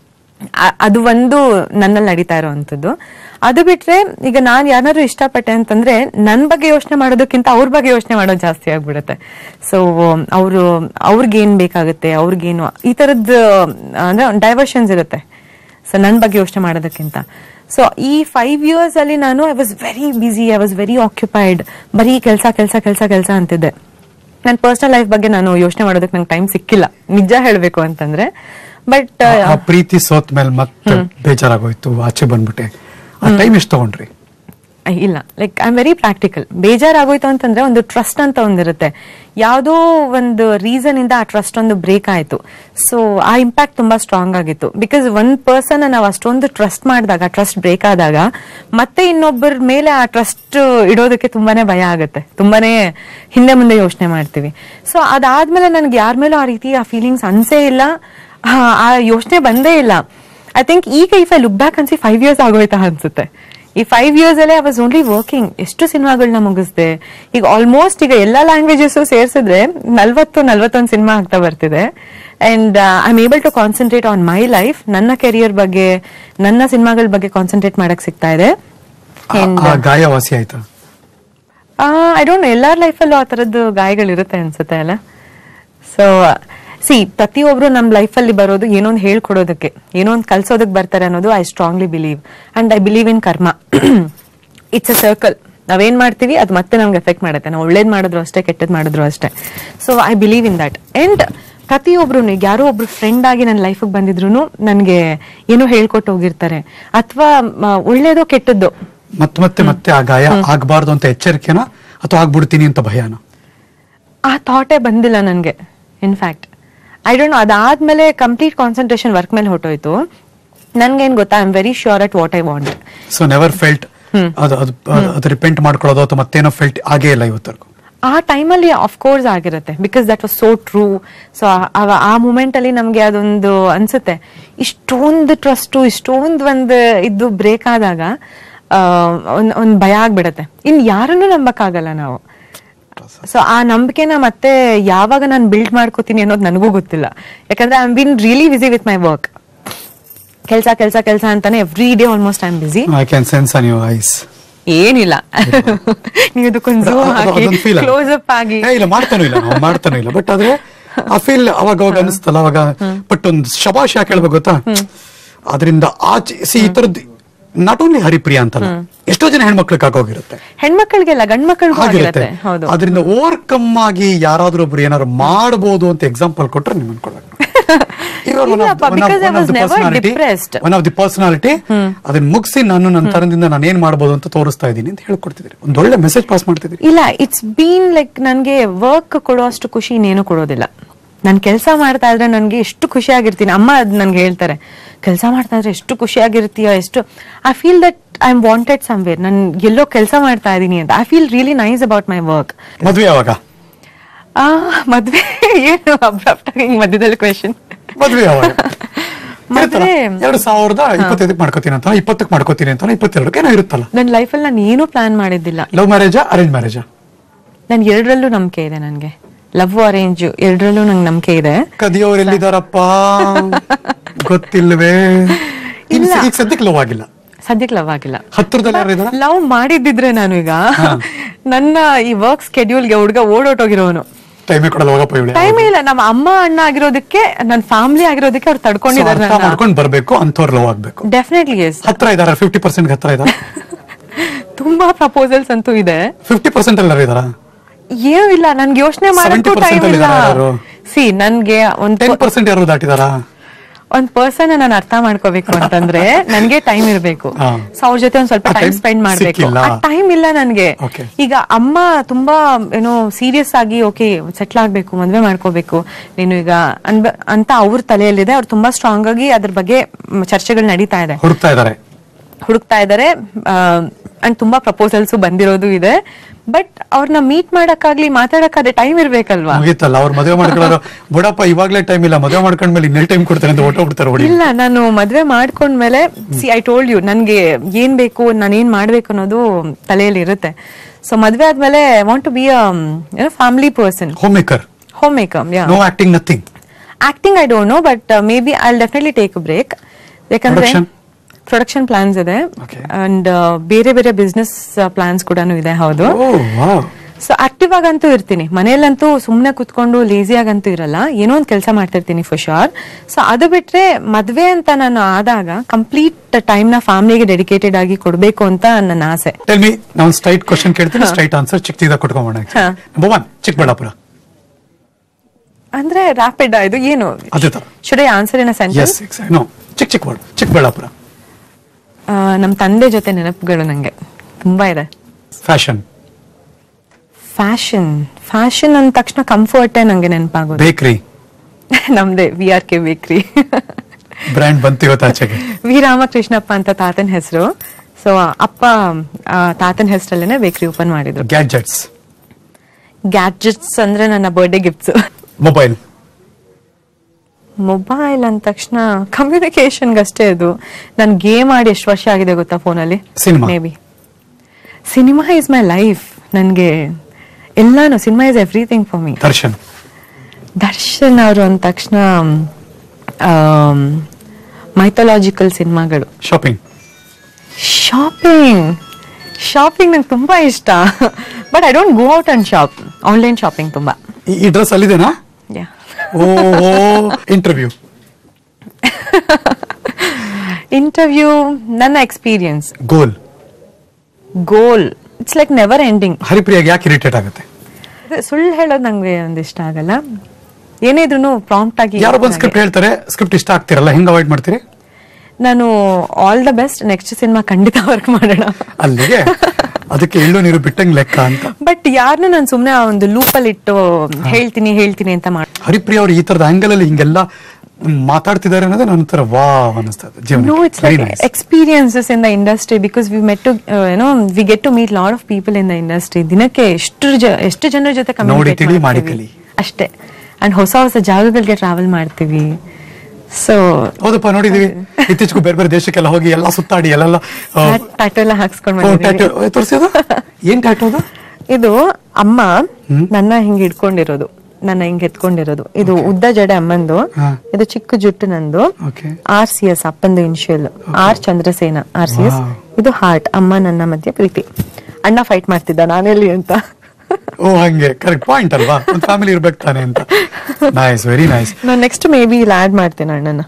ಅದು ಒಂದು ನನ್ನಲ್ಲಿ ನಡೀತಾ ಇರೋವಂಥದ್ದು ಅದು ಬಿಟ್ರೆ ಈಗ ನಾನು ಯಾರನ್ನಾರು ಇಷ್ಟಪಟ್ಟೆ ಅಂತಂದ್ರೆ ನನ್ನ ಬಗ್ಗೆ ಯೋಚನೆ ಮಾಡೋದಕ್ಕಿಂತ ಅವ್ರ ಬಗ್ಗೆ ಯೋಚನೆ ಮಾಡೋದು ಜಾಸ್ತಿ ಆಗ್ಬಿಡುತ್ತೆ ಸೊ ಅವರು ಅವ್ರಿಗೇನ್ ಬೇಕಾಗುತ್ತೆ ಅವ್ರಿಗೇನು ಈ ತರದ್ದು ಅಂದ್ರೆ ಡೈವರ್ಷನ್ಸ್ ಇರುತ್ತೆ ಸೊ ನನ್ನ ಬಗ್ಗೆ ಯೋಚನೆ ಮಾಡೋದಕ್ಕಿಂತ ಸೊ ಈ ಫೈವ್ ಇಯರ್ಸ್ ಅಲ್ಲಿ ನಾನು I was very busy I was very occupied ಬರೀ ಕೆಲಸ ಕೆಲಸ ಕೆಲಸ ಕೆಲಸ ಅಂತಿದ್ದೆ ನನ್ನ ಪರ್ಸನಲ್ ಲೈಫ್ ಬಗ್ಗೆ ನಾನು ಯೋಚನೆ ಮಾಡೋದಕ್ಕೆ ನಂಗೆ ಟೈಮ್ ಸಿಕ್ಕಿಲ್ಲ ನಿಜ ಹೇಳಬೇಕು ಅಂತಂದ್ರೆ ಬಟ್
ಆ ಪ್ರೀತಿ ಸೋತ್ ಮೇಲೆ ಮತ್ತೆ ಬೇಜಾರಾಗೋಯ್ತು ಆಚೆ ಬಂದ್ಬಿಟ್ಟೆ ಆ ಟೈಮ್ ಎಷ್ಟು ತಗೊಂಡ್ರಿ
ಇಲ್ಲ like I am very practical ಬೇಜಾರಾಗೋಯ್ತು ಅಂತಂದ್ರೆ ಒಂದು ಟ್ರಸ್ಟ್ ಅಂತ ಒಂದಿರುತ್ತೆ ಯಾವುದೋ ಒಂದು ರೀಸನ್ ಇಂದ ಆ ಟ್ರಸ್ಟ್ ಒಂದು ಬ್ರೇಕ್ ಆಯ್ತು ಸೊ ಆ ಇಂಪ್ಯಾಕ್ಟ್ ತುಂಬಾ ಸ್ಟ್ರಾಂಗ್ ಆಗಿತ್ತು ಬಿಕಾಸ್ ಒಂದ್ ಪರ್ಸನ್ ನಾವು ಅಷ್ಟೊಂದು ಟ್ರಸ್ಟ್ ಮಾಡಿದಾಗ ಟ್ರಸ್ಟ್ ಬ್ರೇಕ್ ಆದಾಗ ಮತ್ತೆ ಇನ್ನೊಬ್ಬರ ಮೇಲೆ ಆ ಟ್ರಸ್ಟ್ ಇಡೋದಕ್ಕೆ ತುಂಬಾನೇ ಭಯ ಆಗುತ್ತೆ ತುಂಬಾನೇ ಹಿಂದೆ ಮುಂದೆ ಯೋಚನೆ ಮಾಡ್ತೀವಿ ಸೊ ಅದಾದ್ಮೇಲೆ ನನ್ಗೆ ಯಾರ ಮೇಲೂ ಆ ರೀತಿ ಆ ಫೀಲಿಂಗ್ಸ್ ಅನ್ಸೇ ಇಲ್ಲ ಆ, ಆ ಯೋಚನೆ ಬಂದೇ ಇಲ್ಲ ಐ ಥಿಂಕ್ ಈಗ ಇಫ್ ಐ ಲುಕ್ ಬ್ಯಾಕ್ ಅನ್ಸಿ ಫೈವ್ ಇಯರ್ಸ್ ಆಗೋಯ್ತಾ ಅನ್ಸುತ್ತೆ ಈ ಫೈವ್ ಇಯರ್ಸ್ ಅಲ್ಲೇ ಐ ವಾಸ್ ಓನ್ಲಿ ವರ್ಕಿಂಗ್ ಎಷ್ಟು ಸಿನಿಮಾಗಳನ್ನ ಮುಗಿಸ್ದೆ ಈಗ ಆಲ್ಮೋಸ್ಟ್ ಈಗ ಎಲ್ಲಾ ಲ್ಯಾಂಗ್ವೇಜಸ್ ಸೇರಿಸಿದ್ರೆ ನಲ್ವತ್ತು ನಲ್ವತ್ತೊಂದು ಸಿನಿಮಾ ಆಗ್ತಾ ಬರ್ತಿದೆ and I am able to concentrate on my life ನನ್ನ ಕೆರಿಯರ್ ಬಗ್ಗೆ ನನ್ನ ಸಿನಿಮಾಗಳ ಬಗ್ಗೆ ಕಾನ್ಸಂಟ್ರೇಟ್ ಮಾಡಕ್ ಸಿಗ್ತಾ ಇದೆ
ಆ- ಆ ಗಾಯ ವಾಸಿ ಆಯ್ತಾ
ಐ ಡೋಂಟ್ ಎಲ್ಲಾರ ಲೈಫಲ್ಲೂ ಆ ತರದ್ದು ಗಾಯಗಳಿರುತ್ತೆ ಅನ್ಸುತ್ತೆ ಅಲ್ಲ ಸೊ ಸಿ ಪ್ರತಿಯೊಬ್ರು ನಮ್ಮ ಲೈಫಲ್ಲಿ ಬರೋದು ಏನೋ ಒಂದು ಹೇಳ್ಕೊಡೋದಕ್ಕೆ ಏನೋ ಒಂದು ಕಲ್ಸೋದಕ್ಕೆ ಬರ್ತಾರೆ ಅನ್ನೋದು I strongly believe and I believe in karma it's a circle ನಾವೇನ್ ಮಾಡ್ತೀವಿ ಅದು ಮತ್ತೆ ನಮ್ಗೆ ಎಫೆಕ್ಟ್ ಮಾಡುತ್ತೆ ನಾವು ಒಳ್ಳೇದ್ ಮಾಡಿದ್ರು ಅಷ್ಟೇ ಕೆಟ್ಟದ್ ಮಾಡಿದ್ರು ಅಷ್ಟೇ so I believe in that and ಪ್ರತಿಯೊಬ್ರು ಈಗ ಯಾರೋ ಒಬ್ರು ಫ್ರೆಂಡ್ ಆಗಿ ನನ್ನ ಲೈಫಿಗೆ ಬಂದಿದ್ರು ನನಗೆ ಏನೋ ಹೇಳ್ಕೊಟ್ಟು ಹೋಗಿರ್ತಾರೆ ಅಥವಾ ಒಳ್ಳೇದೋ ಕೆಟ್ಟದ್ದೋ
ಮತ್ತೆ ಮತ್ತೆ ಮತ್ತೆ ಆ ಗಾಯ ಆಗ್ಬಾರ್ದು ಅಂತ ಎಚ್ಚರಿಕೆನ ಅಥವಾ ಆಗ್ಬಿಡ್ತೀನಿ ಅಂತ ಭಯನ
ಆ ಥಾಟೇ ಬಂದಿಲ್ಲ ನನಗೆ ಇನ್ಫ್ಯಾಕ್ಟ್ ಐ ಡೋಂಟ್ ನೋ ಅದಾದ್ಮೇಲೆ ಕಂಪ್ಲೀಟ್ ಕಾನ್ಸಂಟ್ರೇಷನ್ ವರ್ಕ್ ಮೇಲೆ ಹೊಟ್ಟೋಯ್ತು ನನ್ಗೇನ್ ಗೊತ್ತಾ I am very sure at what I want
so never felt ಅದು ಅದು ಅದು ರಿಪೆಂಟ್ ಮಾಡ್ಕೊಳ್ಳೋದು ಅಥವಾ ಮತ್ತೇನೋ ಫೆಲ್ಟ್ ಆಗೇ ಇಲ್ಲ ಇವತ್ತರೆಗೂ
ಆ ಟೈಮಲ್ಲಿ ಕೋರ್ಸ್ ಆಗಿರುತ್ತೆ because that was so true so ಆ ಮೂಮೆಂಟ್ ಅಲ್ಲಿ ನಮ್ಗೆ ಅದೊಂದು ಅನ್ಸುತ್ತೆ ಇಷ್ಟೊಂದು ಟ್ರಸ್ಟು ಇಷ್ಟೊಂದು ಒಂದು ಇದು ಬ್ರೇಕ್ ಆದಾಗ ಆ, ಒಂದ್ ಒಂದ್ ಭಯ ಆಗ್ಬಿಡತ್ತೆ ಇನ್ ಯಾರನ್ನೂ ನಂಬಕ್ಕಾಗಲ್ಲ ನಾವು ಸೊ ಆ ನಂಬಿಕೆನ ಮತ್ತೆ ಯಾವಾಗ ನಾನು ಬಿಲ್ಡ್ ಮಾಡ್ಕೋತೀನಿ ಅನ್ನೋದು ನನಗೂ ಗೊತ್ತಿಲ್ಲ ಯಾಕಂದ್ರೆ I am been really busy with my work ಕೆಲಸ ಕೆಲಸ ಕೆಲಸ ಅಂತಾನೆ every day almost I am busy
I can sense on your eyes
ಏನಿಲ್ಲ ನೀವು ಅದಕ್ಕೊಂದು zoom ಹಾಕಿ
ಫೀಲ್
ಕ್ಲೋಸ್ ಅಪ್ ಆಗಿ
ಇಲ್ಲ ಮಾಡ್ತಾನೂ ಇಲ್ಲ ನಾವು ಮಾಡ್ತಾನೂ ಇಲ್ಲ ಬಟ್ ಆದ್ರೆ ಆ ಫೀಲ್ ಅವಾಗ ಅವಾಗ ಅನಿಸ್ತಲ್ಲ ಅವಾಗ ಬಟ್ ಒಂದು ಶಬಾಷ್ ಯಾಕೆ ಹೇಳ್ಬೇಕು ಗೊತ್ತಾ ಅದರಿಂದ ಆಚೆ ಸಿ ಈ ತರದ್ದು ನಾಟ್ ಓನ್ಲಿ ಹರಿಪ್ರಿಯ ಅಂತಲ್ಲ ಎಷ್ಟೋ ಜನ ಹೆಣ್ಮಕ್ಳಿಗೆ ಆಗೋಗಿರುತ್ತೆ
ಹೆಣ್ಮಕ್ಳಿಗೆಲ್ಲ ಗಂಡ್ ಮಕ್ಳಿಗೂ
ಆಗಿರುತ್ತೆ
ಆಗಿರುತ್ತೆ ಹೌದು
ಅದರಿಂದ ಓವರ್ಕಮ್ ಆಗಿ ಯಾರಾದ್ರೂ ಒಬ್ರು ಏನಾದ್ರು ಮಾಡಬಹುದು ಅಂತ ಎಕ್ಸಾಂಪಲ್ ಕೊಟ್ರೆ ನಿಮ್ ಅನ್ಕೊಳಕ್
ಇಲ್ಲಪ್ಪ, because I was never depressed.
One of the personality ಅದನ್ನ ಮುಗಿಸಿ ನಾನು ನನ್ನ ತರದಿಂದ ನಾನು ಏನ್ ಮಾಡ್ಬೋದು ಅಂತ ತೋರಿಸ್ತಾ ಇದ್ದೀನಿ ಅಂತ ಹೇಳ್ಕೊಡ್ತಿದ್ರಿ ಒಂದ್ ಒಳ್ಳೆ ಮೆಸೇಜ್ ಪಾಸ್ ಮಾಡ್ತಿದ್ರಿ
ಇಲ್ಲ ಇಟ್ಸ್ ಬೀನ್ ಲೈಕ್ ನನ್ಗೆ ವರ್ಕ್ ಕೊಡುವಷ್ಟು ಖುಷಿ ಇನ್ನೇನು ಕೊಡೋದಿಲ್ಲ ನಾನು ಕೆಲಸ ಮಾಡ್ತಾ ಇದ್ರೆ ನನ್ಗೆ ಎಷ್ಟು ಖುಷಿಯಾಗಿರ್ತೀನಿ ಅಮ್ಮ ಅದ್ ನನ್ಗೆ ಹೇಳ್ತಾರೆ ಕೆಲಸ ಮಾಡ್ತಾ ಇದ್ರೆ ಎಷ್ಟು ಖುಷಿಯಾಗಿರ್ತೀಯ ಎಷ್ಟು I feel that I am wanted somewhere ನಾನು ಎಲ್ಲೋ ಕೆಲಸ ಮಾಡ್ತಾ ಇದೀನಿ ಅಂತ I feel really nice about my work
ಮದ್ವೆ ಯಾವಾಗ
ಆ ಮದ್ವೆ ಏನು ಅಬ್ರಪ್ಟ್ ಆಗಿ ಹಿಂಗ್ ಮಧ್ಯದಲ್ಲಿ ಕ್ವೆಶನ್
ಮದ್ವೆ ಯಾವಾಗ
ಮದ್ವೆ
ಎರಡು ಸಾವಿರದ ಇಪ್ಪತ್ತೈದಕ್ಕೆ ಮಾಡ್ಕೋತೀನಿ ಅಂತ ಇಪ್ಪತ್ತಕ್ಕೆ ಮಾಡ್ಕೋತೀನಿ ಅಂತ ಇಪ್ಪತ್ತೆರಡಕ್ಕೆ ಏನೋ ಇರುತ್ತಲ್ಲ
ನನ್ನ ಲೈಫಲ್ಲಿ ನಾನು ಏನೂ ಪ್ಲಾನ್ ಮಾಡಿದ್ದಿಲ್ಲ
ಲವ್ ಮ್ಯಾರೇಜಾ ಅರೇಂಜ್ ಮ್ಯಾರೇಜಾ
ನನ್ ಎರಡರಲ್ಲೂ ನಂಬಿಕೆ ಇದೆ ನನ್ಗೆ ಲವ್ ಅರೇಂಜ್ ಎರಡರಲ್ಲೂ ನಂಗೆ ನಂಬಿಕೆ ಇದೆ
ಕದಿಯೋರು ಎಲ್ಲಿದಾರಪ್ಪ ಗೊತ್ತಿಲ್ವೇ ಈಗ
ಇಲ್ಲ.
ಈಗ ಸದ್ಯಕ್ಕೆ ಲವ್ ಆಗಿಲ್ಲ
ಸದ್ಯಕ್ಕೆ ಲವ್ ಆಗಿಲ್ಲ
ಹತ್ರದಲ್ಲಿ ಯಾರು ಇದಾರ
ಲವ್ ಮಾಡಿದ್ದಿದ್ರೆ ನಾನು ಈಗ ನನ್ನ ಈ ವರ್ಕ್ ಸ್ಕೆಡ್ಯೂಲ್ಗೆ ಹುಡುಗ ಓಡೋಟೋಗಿರೋನು
ಟೈಮೇ ಕೊಡಲ್ಲ ಹೋಗಪ್ಪ ಇವಳೆ
ಟೈಮ್ ಇಲ್ಲ ನಮ್ಮ ಅಮ್ಮ ಅಣ್ಣ ಆಗಿರೋದಕ್ಕೆ ನನ್ನ ಫ್ಯಾಮಿಲಿ ಆಗಿರೋದಕ್ಕೆ ಅವ್ರು ತಡ್ಕೊಂಡಿದ್ದಾರೆ
ಅರ್ಥ ಮಾಡ್ಕೊಂಡು ಬರ್ಬೇಕು ಅಂತವ್ರು ಲವ್ ಆಗ್ಬೇಕು
ಡೆಫಿನೆಟ್ಲಿ ಎಸ್
ಹತ್ರ ಇದಾರ ಫಿಫ್ಟಿ ಪರ್ಸೆಂಟ್ ಹತ್ರ ಇದಾರ
ತುಂಬಾ ಪ್ರಪೋಸಲ್ಸ್ ಅಂತೂ ಇದೆ
ಫಿಫ್ಟಿ ಪರ್ಸೆಂಟ್ ಎಲ್ಲರೂ ಇದಾರಾ
ಏನೂ ಇಲ್ಲ ನನ್ಗೆ ಯೋಚನೆ ಮಾಡಕ್ಕೂ
70%
ಟೈಮ್ ಇಲ್ಲ
ಇದಾರಾ ಯಾರು?
ಸಿ ನನ್ಗೆ ಒಂದ್
ಟೆನ್ ಪರ್ಸೆಂಟ್ ಯಾರು ದಾಟಿದಾರಾ
ಒಂದ್ ಪರ್ಸನ್ ನಾನು ಅರ್ಥ ಮಾಡ್ಕೋಬೇಕು ಅಂತಂದ್ರೆ ನನ್ಗೆ ಟೈಮ್ ಇರ್ಬೇಕು
ಹಾ.
ಸೊ ಅವ್ರ ಜೊತೆ ಒಂದ್ ಸ್ವಲ್ಪ
ಆ
ಟೈಮ್
time
ಸ್ಪೆಂಡ್ ಮಾಡ್ಬೇಕು
ಸಿಕ್ಕಿಲ್ಲ.
ಟೈಮ್ ಇಲ್ಲ ನನ್ಗೆ
Okay.
ಈಗ ಅಮ್ಮ ತುಂಬಾ ಏನೋ ಸೀರಿಯಸ್ ಆಗಿ ಓಕೆ ಸೆಟ್ಲ್ ಆಗ್ಬೇಕು ಮದ್ವೆ ಮಾಡ್ಕೋಬೇಕು ನೀನು ಈಗ ಅನ್ಬ- ಅಂತ ಅವ್ರ ತಲೆಯಲ್ಲಿದೆ ಅವ್ರು ತುಂಬಾ ಸ್ಟ್ರಾಂಗ್ ಆಗಿ ಅದ್ರ ಬಗ್ಗೆ ಮ್, ಚರ್ಚೆಗಳು ನಡೀತಾ ಇದೆ
ಹುಡುಕ್ತಾ ಇದಾರೆ
ಹುಡುಕ್ತಾ ಇದಾರೆ ಅಂಡ್ ತುಂಬಾ ಪ್ರಪೋಸಲ್ಸ್ ಬಂದಿರೋದು ಇದೆ ಬಟ್ ಅವ್ರನ್ನ ಮೀಟ್ ಮಾಡಕ್ಕಾಗ್ಲಿ ಮಾತಾಡಕ್ಕಾದ್ರೆ ಟೈಮ್ ಇರ್ಬೇಕಲ್ವಾ
ಮುಗೀತಲ್ಲ ಅವ್ರು ಮದುವೆ ಮಾಡ್ಕೊಳ್ಳೋರು ಬುಡಪ್ಪ ಇವಾಗ್ಲೇ ಟೈಮ್ ಇಲ್ಲ ಮದುವೆ ಮಾಡ್ಕೊಂಡ್ಮೇಲೆ ಇನ್ನೆಲ್ ಟೈಮ್ ಕೊಡ್ತಾರೆ ಅಂತ ಹೊಟ್ಟೋಗ್ಬಿಡ್ತಾರೆ ಹೊಡಿ
ಇಲ್ಲ ನಾನು ಮದ್ವೆ ಮಾಡ್ಕೊಂಡ್ಮೇಲೆ ಸಿ ಐ ಟೋಲ್ಡ್ ಯು ನನ್ಗೆ ಏನ್ ಬೇಕು ನಾನು ಏನ್ ಮಾಡ್ಬೇಕು ಅನ್ನೋದು ತಲೆಯಲ್ಲಿ ಇರುತ್ತೆ ಸೊ ಮದ್ವೆ ಆದ್ಮೇಲೆ ವಾಂಟ್ ಟು ಬಿ ಏನೋ family person
home maker
home makeup yeah
no acting nothing
acting I don't know but maybe I definitely take break ಯಾಕಂದ್ರೆ
Production?
ಪ್ರೊಡಕ್ಷನ್ ಪ್ಲಾನ್ಸ್ ಇದೆ
Okay.
ಅಂಡ್ ಬೇರೆ ಬೇರೆ ಬಿಸ್ನೆಸ್ ಪ್ಲಾನ್ಸ್ ಕೂಡ ಇದೆ ಹೌದು
oh wow
so active ಆಗಂತೂ ಇರ್ತೀನಿ ಮನೇಲಂತೂ ಸುಮ್ಮನೆ ಕುತ್ಕೊಂಡು ಲೇಸಿ ಆಗಂತೂ ಇರಲ್ಲ ಏನೋ ಒಂದು ಕೆಲಸ ಮಾಡ್ತಿರ್ತೀನಿ ಫಾರ್ ಶೋರ್ ಸೊ ಅದು ಬಿಟ್ರೆ ಮದ್ವೆ ಅಂತ ನಾನು ಆದಾಗ ಕಂಪ್ಲೀಟ್ ಟೈಮ್ ನ ಫ್ಯಾಮಿಲಿಗೆ ಡೆಡಿಕೇಟೆಡ್ ಆಗಿ ಕೊಡ್ಬೇಕು ಅಂತ ನನ್ನ ಆಸೆ
ಟೆಲ್ ಮಿ ನಾವು ಸ್ಟ್ರೈಟ್ ಕ್ವಶನ್ ಕೇಳ್ತೀನಿ ಸ್ಟ್ರೈಟ್ ಆನ್ಸರ್ ಚಿಕ್ಕದಾಗ ಕೊಟ್ಕೊಂಬೋಣ
ಹಾ.
ನಂಬರ್ ಒನ್ ಚಿಕ್ಕಬಳ್ಳಾಪುರ
ಅಂದ್ರೆ ರ್ಯಾಪಿಡ್ ಇದು ಏನು
ಅದೇ ತರ
should I answer in
yes
sentence
ಎಕ್ಸ್ ನೋ ಚಿಕ್ಕ ಚಿಕ್ಕ ವರ್ಡ್ ಚಿಕ್ಕಬಳ್ಳಾಪುರ
ನಮ್ಮ ತಂದೆ ಜೊತೆ ನೆನಪುಗಳು ನಂಗೆ ತುಂಬಾ ಇದೆ
ಫ್ಯಾಷನ್
ಫ್ಯಾಷನ್ ಫ್ಯಾಷನ್ ಅಂದ ತಕ್ಷಣ ಕಂಫರ್ಟೇ ನಂಗೆ ನೆನಪಾಗೋದು
ಬೇಕ್ರಿ
ನಮ್ದೇ V R K bakery
brand ಬಂತು ಇವತ್ತು ಆಚೆಗೆ
ವಿ ರಾಮಕೃಷ್ಣಪ್ಪ ಅಂತ ತಾತನ ಹೆಸರು ಸೊ ಅಪ್ಪ ಆ, ತಾತನ ಹೆಸರಲ್ಲೇನೆ ಬೇಕ್ರಿ ಓಪನ್ ಮಾಡಿದ್ರು
ಗ್ಯಾಡ್ಜೆಟ್ಸ್
ಗ್ಯಾಡ್ಜೆಟ್ಸ್ ಅಂದ್ರೆ ನನ್ನ ಬರ್ಡೇ ಗಿಫ್ಟ್ಸ್
ಮೊಬೈಲ್
ಮೊಬೈಲ್ ಅಂದ ತಕ್ಷಣ ಕಮ್ಯುನಿಕೇಶನ್ ಅಷ್ಟೇ ಅದು ನಾನು ಗೇಮ್ ಆಡಿ ಎಷ್ಟು ವರ್ಷ ಆಗಿದೆ ಗೊತ್ತಾ ಫೋನಲ್ಲಿ
Cinema.
Maybe cinema is my life ನನಗೆ ಎಲ್ಲಾನು cinema is everything for me
Darshan
Darshan ಅವರು ಅಂದ ತಕ್ಷಣ ಮೈಥಾಲಜಿಕಲ್ ಸಿನಿಮಾಗಳು
ಶಾಪಿಂಗ್
ಶಾಪಿಂಗ್ ಶಾಪಿಂಗ್ ನಂಗೆ ತುಂಬಾ ಇಷ್ಟ but I don't go out and shop online shopping ತುಂಬಾ
ಈ ಡ್ರೆಸ್ ಅಲ್ಲಿದೆನಾ
Yeah.
ಓ ಇಂಟರ್ವ್ಯೂ
ಇಂಟರ್ವ್ಯೂ ನನ್ನ experience
goal
goal it's like never ending
ಹರಿಪ್ರಿಯಾಗಿ ಯಾಕೆ ಇರಿಟೇಟ್ ಆಗುತ್ತೆ
ಸುಳ್ಳು ಹೇಳೋದು ನಂಗೆ ಒಂದಿಷ್ಟ ಆಗಲ್ಲ ಏನೇ ಇದ್ರು ಪ್ರಾಂಪ್ಟ್ ಆಗಿ
ಯಾರೋ ಬಂದ್ ಸ್ಕ್ರಿಪ್ಟ್ ಹೇಳ್ತಾರೆ ಸ್ಕ್ರಿಪ್ಟ್ ಇಷ್ಟ ಆಗ್ತಿರಲ್ಲ ಹೆಂಗ್ ಅವಾಯ್ಡ್ ಮಾಡ್ತೀರಿ
ನಾನು all the best next cinema ಖಂಡಿತ ವರ್ಕ್ ಮಾಡೋಣ
ಅಲ್ಲಿಗೆ ಅದಕ್ಕೆ ಎಳ್ಳು ನೀರು ಬಿಟ್ಟಂಗ್ ಲೆಕ್ಕ ಅಂತ
ಬಟ್ ಯಾರನ್ನೂ ನಾನು ಸುಮ್ಮನೆ ಒಂದು ಲೂಪಲ್ಲಿ ಇಟ್ಟು ಹೇಳ್ತೀನಿ ಹೇಳ್ತೀನಿ ಅಂತ ಮಾಡಿ
ಹರಿಪ್ರಿಯ ಅವ್ರು ಈ ತರದ ಆಂಗಲ್ ಅಲ್ಲಿ ಹಿಂಗೆಲ್ಲ ಮಾತಾಡ್ತಿದ್ದಾರೆ ಅನ್ನೋದೇ ನನ್ನ ತರ ವಾ ಅನಿಸ್ತದೆ
No, it's
ಜೀವನ
like experiences in the industry because we met to, uh, you know, we get to meet lot of people in the industry. ದಿನಕ್ಕೆ ಎಷ್ಟು ಜ ಎಷ್ಟು ಜನರ ಜೊತೆ
ನೋಡಿ
communicate
ತಿಳಿ, ಮಾಡಿ
ಮಾಡ್ತೀವಿ.
ಕಲಿ.
ಅಷ್ಟೇ ಅಂಡ್ ಹೊಸ ಹೊಸ ಜಾಗಗಳಿಗೆ ಟ್ರಾವೆಲ್ ಮಾಡ್ತೀವಿ ಸೊ
ಹೌದಪ್ಪ ನೋಡಿದೀವಿ ಇತ್ತೀಚೆಗೂ ಬೇರೆ ಬೇರೆ ದೇಶಕ್ಕೆಲ್ಲ ಹೋಗಿ ಎಲ್ಲ ಸುತ್ತಾಡಿ ಎಲ್ಲೆಲ್ಲ
ಟ್ಯಾಟೋ ಎಲ್ಲ ಹಾಕ್ಸ್ಕೊಂಡ್ ಬಂದಿದ್ದೀವಿ.
ತೋರಿಸಿದ ಏನ್ ಟ್ಯಾಟೋ ಅದು
ಇದು ಅಮ್ಮ ನನ್ನ ಹಿಂಗ್ ಹಿಡ್ಕೊಂಡಿರೋದು ನನ್ನ ಹಿಂಗ್ ಎತ್ಕೊಂಡಿರೋದು ಇದು ಉದ್ದ ಜಡೆ ಅಮ್ಮಂದು
ಹಾ.
ಇದು ಚಿಕ್ಕ ಜುಟ್ಟು ನಂದು
Okay.
ಆರ್ ಸಿ ಎಸ್ ಅಪ್ಪಂದು initial R Chandrasena R C S
Wow.
ಇದು ಹಾರ್ಟ್ ಅಮ್ಮ ನನ್ನ ಮಧ್ಯೆ ಪ್ರೀತಿ ಅಣ್ಣ ಫೈಟ್ ಮಾಡ್ತಿದ್ದ ನಾನೆಲ್ಲಿ ಅಂತ
ಓ ಹಂಗೆ ಕರೆಕ್ಟ್ ಪಾಯಿಂಟ್ ಅಲ್ವಾ ಒಂದು ಫ್ಯಾಮಿಲಿ ಇರ್ಬೇಕು ತಾನೆ ಅಂತ ನೈಸ್ ವೆರಿ ನೈಸ್
ನಾನು ನೆಕ್ಸ್ಟ್ ಮೇ ಬಿ ಇಲ್ಲಿ ಆಡ್ ಮಾಡ್ತೇನೆ ಅಣ್ಣನ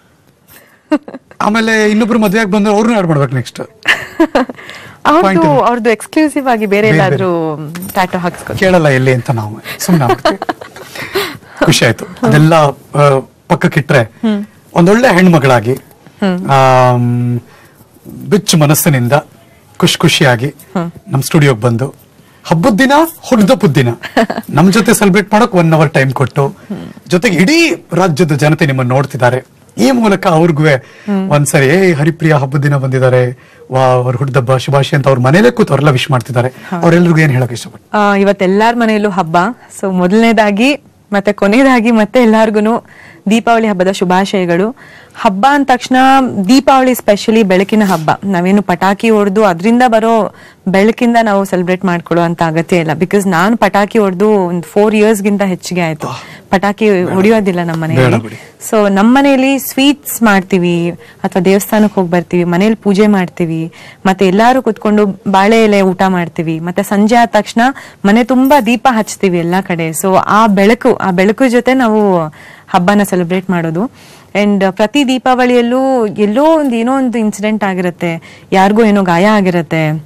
ಆಮೇಲೆ ಇನ್ನೊಬ್ರು ಮದ್ವೆ ಆಗಿ ಬಂದ್ರೆ ಅವ್ರನ್ನ ಆಡ್ ಮಾಡ್ಬೇಕು ನೆಕ್ಸ್ಟ್
ಅವ್ರದ್ದು
ಇದೆ.
ಅವ್ರದ್ದು ಎಕ್ಸ್ಕ್ಲೂಸಿವ್ ಆಗಿ ಬೇರೆ
ಬೇರೆ
ಎಲ್ಲಾದ್ರೂ ಟ್ಯಾಟೋ ಹಾಕ್ಸ್ಕೊ
ಕೇಳಲ್ಲ ಎಲ್ಲಿ ಅಂತ ನಾವು ಸುಮ್ಮನೆ ಖುಷಿ ಆಯ್ತು ಅದೆಲ್ಲ ಆ, ಪಕ್ಕಕ್ಕಿಟ್ರೆ ಒಂದೊಳ್ಳೆ ಹೆಣ್ಮಗಳಾಗಿ ಆಮ್, ಬಿಚ್ಚು ಮನಸ್ಸಿನಿಂದ ಖುಷಿ ಖುಷಿಯಾಗಿ ನಮ್ ಸ್ಟುಡಿಯೋಗೆ ಬಂದು ಹಬ್ಬದ ದಿನ ಹುಡ್ದ ದಿನ ನಮ್ ಜೊತೆ ಸೆಲೆಬ್ರೇಟ್ ಮಾಡಕ್ ಒನ್ ಅವರ್ ಟೈಮ್ ಕೊಟ್ಟು ಜೊತೆಗೆ ಇಡೀ ರಾಜ್ಯದ ಜನತೆ ನಿಮ್ಮನ್ನ ನೋಡ್ತಿದ್ದಾರೆ ಈ ಮೂಲಕ ಅವ್ರಿಗೂ ಒಂದ್ಸರಿ ಏ ಹರಿಪ್ರಿಯ ಹಬ್ಬದ ದಿನ ಬಂದಿದ್ದಾರೆ ವಾ ಅವ್ರ ಹುಡ್ದಬ್ಬ ಶುಭಾಶಯ ಅಂತ ಅವ್ರ ಮನೇಲೆ ಕೂತು ಅವ್ರೆಲ್ಲ ವಿಶ್ ಮಾಡ್ತಿದ್ದಾರೆ ಅವ್ರೆಲ್ರಿಗೂ ಏನ್ ಹೇಳಕ್ ಇಷ್ಟಪಟ್ಟು
ಆ, ಇವತ್ತೆಲ್ಲಾರ ಮನೆಯಲ್ಲೂ ಹಬ್ಬ ಸೊ ಮೊದಲನೇದಾಗಿ ಮತ್ತೆ ಕೊನೆಯದಾಗಿ ಮತ್ತೆ ಎಲ್ಲಾರ್ಗು ದೀಪಾವಳಿ ಹಬ್ಬದ ಶುಭಾಶಯಗಳು ಹಬ್ಬ ಅಂದ ತಕ್ಷಣ ದೀಪಾವಳಿ ಸ್ಪೆಷಲಿ ಬೆಳಕಿನ ಹಬ್ಬ ನಾವೇನು ಪಟಾಕಿ ಹೊಡೆದು ಅದರಿಂದ ಬರೋ ಬೆಳಕಿಂದ ನಾವು ಸೆಲೆಬ್ರೇಟ್ ಮಾಡ್ಕೊಳ್ಳೋ ಅಂತ ಅಗತ್ಯ ಇಲ್ಲ ಬಿಕಾಸ್ ನಾನು ಪಟಾಕಿ ಹೊಡೆದು ಒಂದು ಫೋರ್ ಇಯರ್ಸ್ ಗಿಂತ ಹೆಚ್ಚಿಗೆ ಆಯ್ತು ಪಟಾಕಿ ಹೊಡಿಯೋದಿಲ್ಲ ನಮ್ಮ
ಬೇಡ
ಮನೆಯಲ್ಲಿ
ಬಿಡಿ.
ಸೊ ನಮ್ಮ ಮನೆಯಲ್ಲಿ ಸ್ವೀಟ್ಸ್ ಮಾಡ್ತೀವಿ ಅಥವಾ ದೇವಸ್ಥಾನಕ್ಕೆ ಹೋಗಿ ಬರ್ತೀವಿ ಮನೇಲಿ ಪೂಜೆ ಮಾಡ್ತೀವಿ ಮತ್ತೆ ಎಲ್ಲಾರು ಕುತ್ಕೊಂಡು ಬಾಳೆ ಎಲೆ ಊಟ ಮಾಡ್ತೀವಿ ಮತ್ತೆ ಸಂಜೆ ಆದ ತಕ್ಷಣ ಮನೆ ತುಂಬಾ ದೀಪ ಹಚ್ತೀವಿ ಎಲ್ಲಾ ಕಡೆ ಸೊ ಆ ಬೆಳಕು ಆ ಬೆಳಕು ಜೊತೆ ನಾವು ಹಬ್ಬನ ಸೆಲೆಬ್ರೇಟ್ ಮಾಡೋದು ಅಂಡ್ ಪ್ರತಿ ದೀಪಾವಳಿಯಲ್ಲೂ ಎಲ್ಲೋ ಒಂದು ಏನೋ ಒಂದು ಇನ್ಸಿಡೆಂಟ್ ಆಗಿರುತ್ತೆ ಯಾರಿಗೋ ಏನೋ ಗಾಯ ಆಗಿರುತ್ತೆ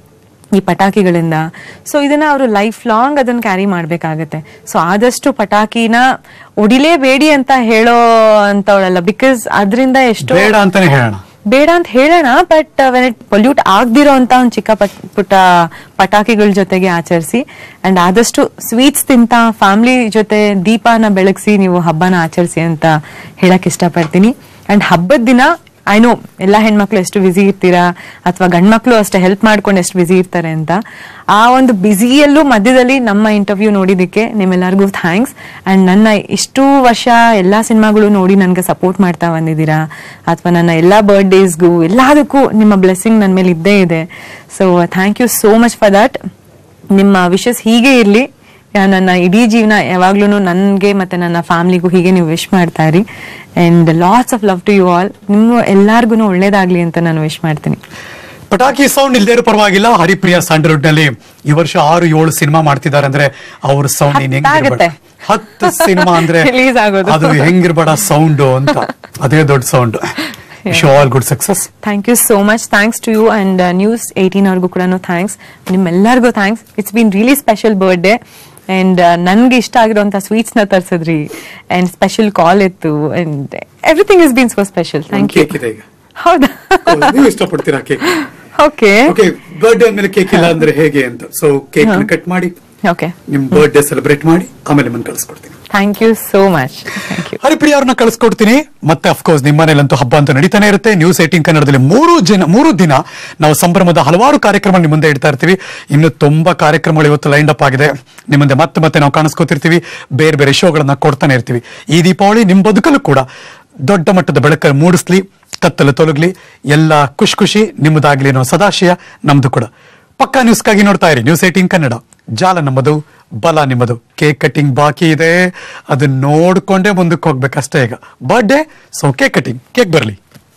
ಈ ಪಟಾಕಿಗಳಿಂದ ಸೊ ಇದನ್ನ ಅವರು ಲೈಫ್ ಲಾಂಗ್ ಅದನ್ನ ಕ್ಯಾರಿ ಮಾಡ್ಬೇಕಾಗತ್ತೆ ಸೊ ಆದಷ್ಟು ಪಟಾಕಿನ ಒಡಿಲೇಬೇಡಿ ಅಂತ ಹೇಳೋ ಅಂತವಳಲ್ಲ ಬಿಕಾಸ್ ಅದರಿಂದ ಎಷ್ಟೋ
ಬೇಡ ಅಂತಾನೆ ಹೇಳೋಣ
ಬೇಡ ಅಂತ ಹೇಳೋಣ ಬಟ್ ವೆನ್ ಇಟ್ ಪೊಲ್ಯೂಟ್ ಆಗದಿರೋ ಅಂತ ಒಂದು ಚಿಕ್ಕ ಪಟ್ ಪುಟ್ಟ ಪಟಾಕಿಗಳ ಜೊತೆಗೆ ಆಚರಿಸಿ ಅಂಡ್ ಆದಷ್ಟು ಸ್ವೀಟ್ಸ್ ತಿಂತ ಫ್ಯಾಮಿಲಿ ಜೊತೆ ದೀಪನ ಬೆಳಗಿಸಿ ನೀವು ಹಬ್ಬನ ಆಚರಿಸಿ ಅಂತ ಹೇಳಕ್ ಇಷ್ಟಪಡ್ತೀನಿ ಅಂಡ್ ಹಬ್ಬದ ದಿನ ಐ ನೋ ಎಲ್ಲ ಹೆಣ್ಮಕ್ಳು ಎಷ್ಟು ಬ್ಯುಸಿ ಇರ್ತೀರಾ ಅಥವಾ ಗಂಡ್ಮಕ್ಳು ಅಷ್ಟೇ ಹೆಲ್ಪ್ ಮಾಡ್ಕೊಂಡು ಎಷ್ಟು ಬ್ಯುಸಿ ಇರ್ತಾರೆ ಅಂತ ಆ ಒಂದು ಬ್ಯುಸಿಯಲ್ಲೂ ಮಧ್ಯದಲ್ಲಿ ನಮ್ಮ ಇಂಟರ್ವ್ಯೂ ನೋಡಿದ್ದಕ್ಕೆ ನಿಮ್ಮೆಲ್ಲರಿಗೂ ಥ್ಯಾಂಕ್ಸ್ ಅಂಡ್ ನನ್ನ ಇಷ್ಟು ವರ್ಷ ಎಲ್ಲ ಸಿನಿಮಾಗಳು ನೋಡಿ ನನಗೆ ಸಪೋರ್ಟ್ ಮಾಡ್ತಾ ಬಂದಿದ್ದೀರಾ ಅಥವಾ ನನ್ನ ಎಲ್ಲ ಬರ್ಡೇಸ್ಗೂ ಎಲ್ಲದಕ್ಕೂ ನಿಮ್ಮ ಬ್ಲೆಸ್ಸಿಂಗ್ ನನ್ನ ಮೇಲೆ ಇದ್ದೇ ಇದೆ so thank you so much for that ನಿಮ್ಮ ವಿಶಸ್ ಹೀಗೆ ಇರಲಿ ನನ್ನ ಇಡೀ ಜೀವನ ಯಾವಾಗ್ಲೂ ನನಗೆ ಮತ್ತೆ ನನ್ನ ಫ್ಯಾಮಿಲಿಗೂ ಹೀಗೆ ನೀವು ವಿಶ್ ಮಾಡ್ತಾ ಇರಿ and lots of love to you all ನಿಮ್ಮ ಎಲ್ಲಾರ್ಗು ಒಳ್ಳೇದಾಗ್ಲಿ ಅಂತ ನಾನು ವಿಶ್ ಮಾಡ್ತೀನಿ
ಪಟಾಕಿ ಸೌಂಡ್ ಇಲ್ಲದೇ ಇರೋ ಪರವಾಗಿಲ್ಲ ಹರಿಪ್ರಿಯ ಸ್ಯಾಂಡಲ್ವುಡ್ ನಲ್ಲಿ ಈ ವರ್ಷ ಆರು ಏಳು ಸಿನಿಮಾ ಮಾಡ್ತಿದ್ದಾರೆ ಅಂದ್ರೆ ಅವ್ರ ಸೌಂಡ್ ಇನ್
ಹತ್ತಾಗತ್ತೆ.
ಹತ್ತು ಸಿನಿಮಾ ಅಂದ್ರೆ
Release ಆಗೋದು.
ಅದು ಹೆಂಗಿರ್ಬೇಡ ಸೌಂಡ್ ಅಂತ ಅದೇ ದೊಡ್ಡ sound show all good success
thank you so much thanks to you and news eighteen ಅವ್ರಿಗೂ ಕೂಡ ಥ್ಯಾಂಕ್ಸ್ ನಿಮ್ಮೆಲ್ಲರಿಗೂ thanks it's been really special birthday and ನನ್ಗೆ ಇಷ್ಟ ಆಗಿರೋಂಥ ಸ್ವೀಟ್ಸ್ ನ ತರಿಸಿದ್ರಿ ಅಂಡ್ ಸ್ಪೆಷಲ್ ಕಾಲ್ ಇತ್ತು and everything is been so special thank you
cake ಇದೆ ಈಗ
ಹೌದಾ
ನೀವು ಇಷ್ಟಪಡ್ತೀರಾ ಕೇಕ್
ಓಕೆ
ಓಕೆ ಬರ್ಡೇ ಅಂದ್ಮೇಲೆ ಕೇಕ್ ಇಲ್ಲ ಅಂದ್ರೆ ಹೇಗೆ ಅಂತ ಸೊ ಕೇಕ್ ಕಟ್ ಮಾಡಿ
ಓಕೆ
ನಿಮ್ ಬರ್ಡೇ ಸೆಲೆಬ್ರೇಟ್ ಮಾಡಿ ಆಮೇಲೆ ನಿಮ್ಮನ್ನ ಕಳಿಸ್ಕೊಡ್ತೀನಿ
thank you so much thank you
Haripriya ಅವ್ರನ್ನ ಕಳಿಸ್ಕೊಡ್ತೀನಿ ಮತ್ತೆ ಅಫ್ಕೋರ್ಸ್ ನಿಮ್ಮ ಮನೇಲಂತೂ ಹಬ್ಬ ಅಂತ ನಡೀತಾನೆ ಇರುತ್ತೆ ನ್ಯೂಸ್ ಏಟಿಂಗ್ ಕನ್ನಡದಲ್ಲಿ ಮೂರು ಜನ ಮೂರು ದಿನ ನಾವು ಸಂಭ್ರಮದ ಹಲವಾರು ಕಾರ್ಯಕ್ರಮ ನಿಮ್ಮ ಮುಂದೆ ಇಡ್ತಾ ಇರ್ತೀವಿ ಇನ್ನು ತುಂಬಾ ಕಾರ್ಯಕ್ರಮಗಳು ಇವತ್ತು ಲೈನ್ ಅಪ್ ಆಗಿದೆ ನಿಮ್ಮ ಮುಂದೆ ಮತ್ತೆ ಮತ್ತೆ ನಾವು ಕಾಣಿಸ್ಕೊತಿರ್ತೀವಿ ಬೇರೆ ಬೇರೆ ಶೋಗಳನ್ನ ಕೊಡ್ತಾನೆ ಇರ್ತೀವಿ ಈ ದೀಪಾವಳಿ ನಿಮ್ ಬದುಕಲ್ಲೂ ಕೂಡ ದೊಡ್ಡ ಮಟ್ಟದ ಬೆಳಕನ್ನು ಮೂಡಿಸ್ಲಿ ಕತ್ತಲು ತೊಲಗ್ಲಿ ಎಲ್ಲ ಖುಷಿ ಖುಷಿ ನಿಮ್ಮದಾಗ್ಲಿ ಅನ್ನೋ ಸದಾಶಯ ನಮ್ದು ಕೂಡ ಪಕ್ಕಾ ನ್ಯೂಸ್ಗಾಗಿ ನೋಡ್ತಾ ಇರಿ ನ್ಯೂಸ್ ಏಟೀನ್ ಕನ್ನಡ ಜಾಲ ನಮ್ಮದು ಬಲ ನಿಮ್ಮದು ಕೇಕ್ ಕಟಿಂಗ್ ಬಾಕಿ ಇದೆ ಅದನ್ನ ನೋಡ್ಕೊಂಡೇ ಮುಂದಕ್ಕೆ ಹೋಗ್ಬೇಕಷ್ಟೇ ಈಗ birthday so cake cutting cake ಬರಲಿ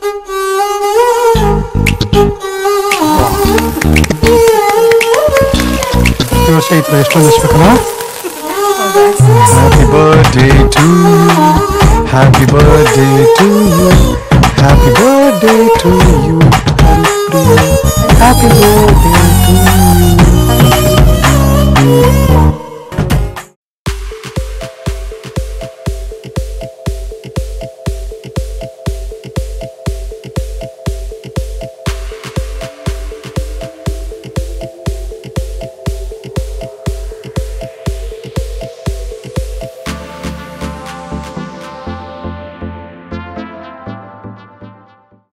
ವರ್ಷ ಇತ್ತು ಎಷ್ಟೊಂದು ಎಷ್ಟಬೇಕಲ್ಲ happy birthday to happy birthday to happy birthday to you happy birthday to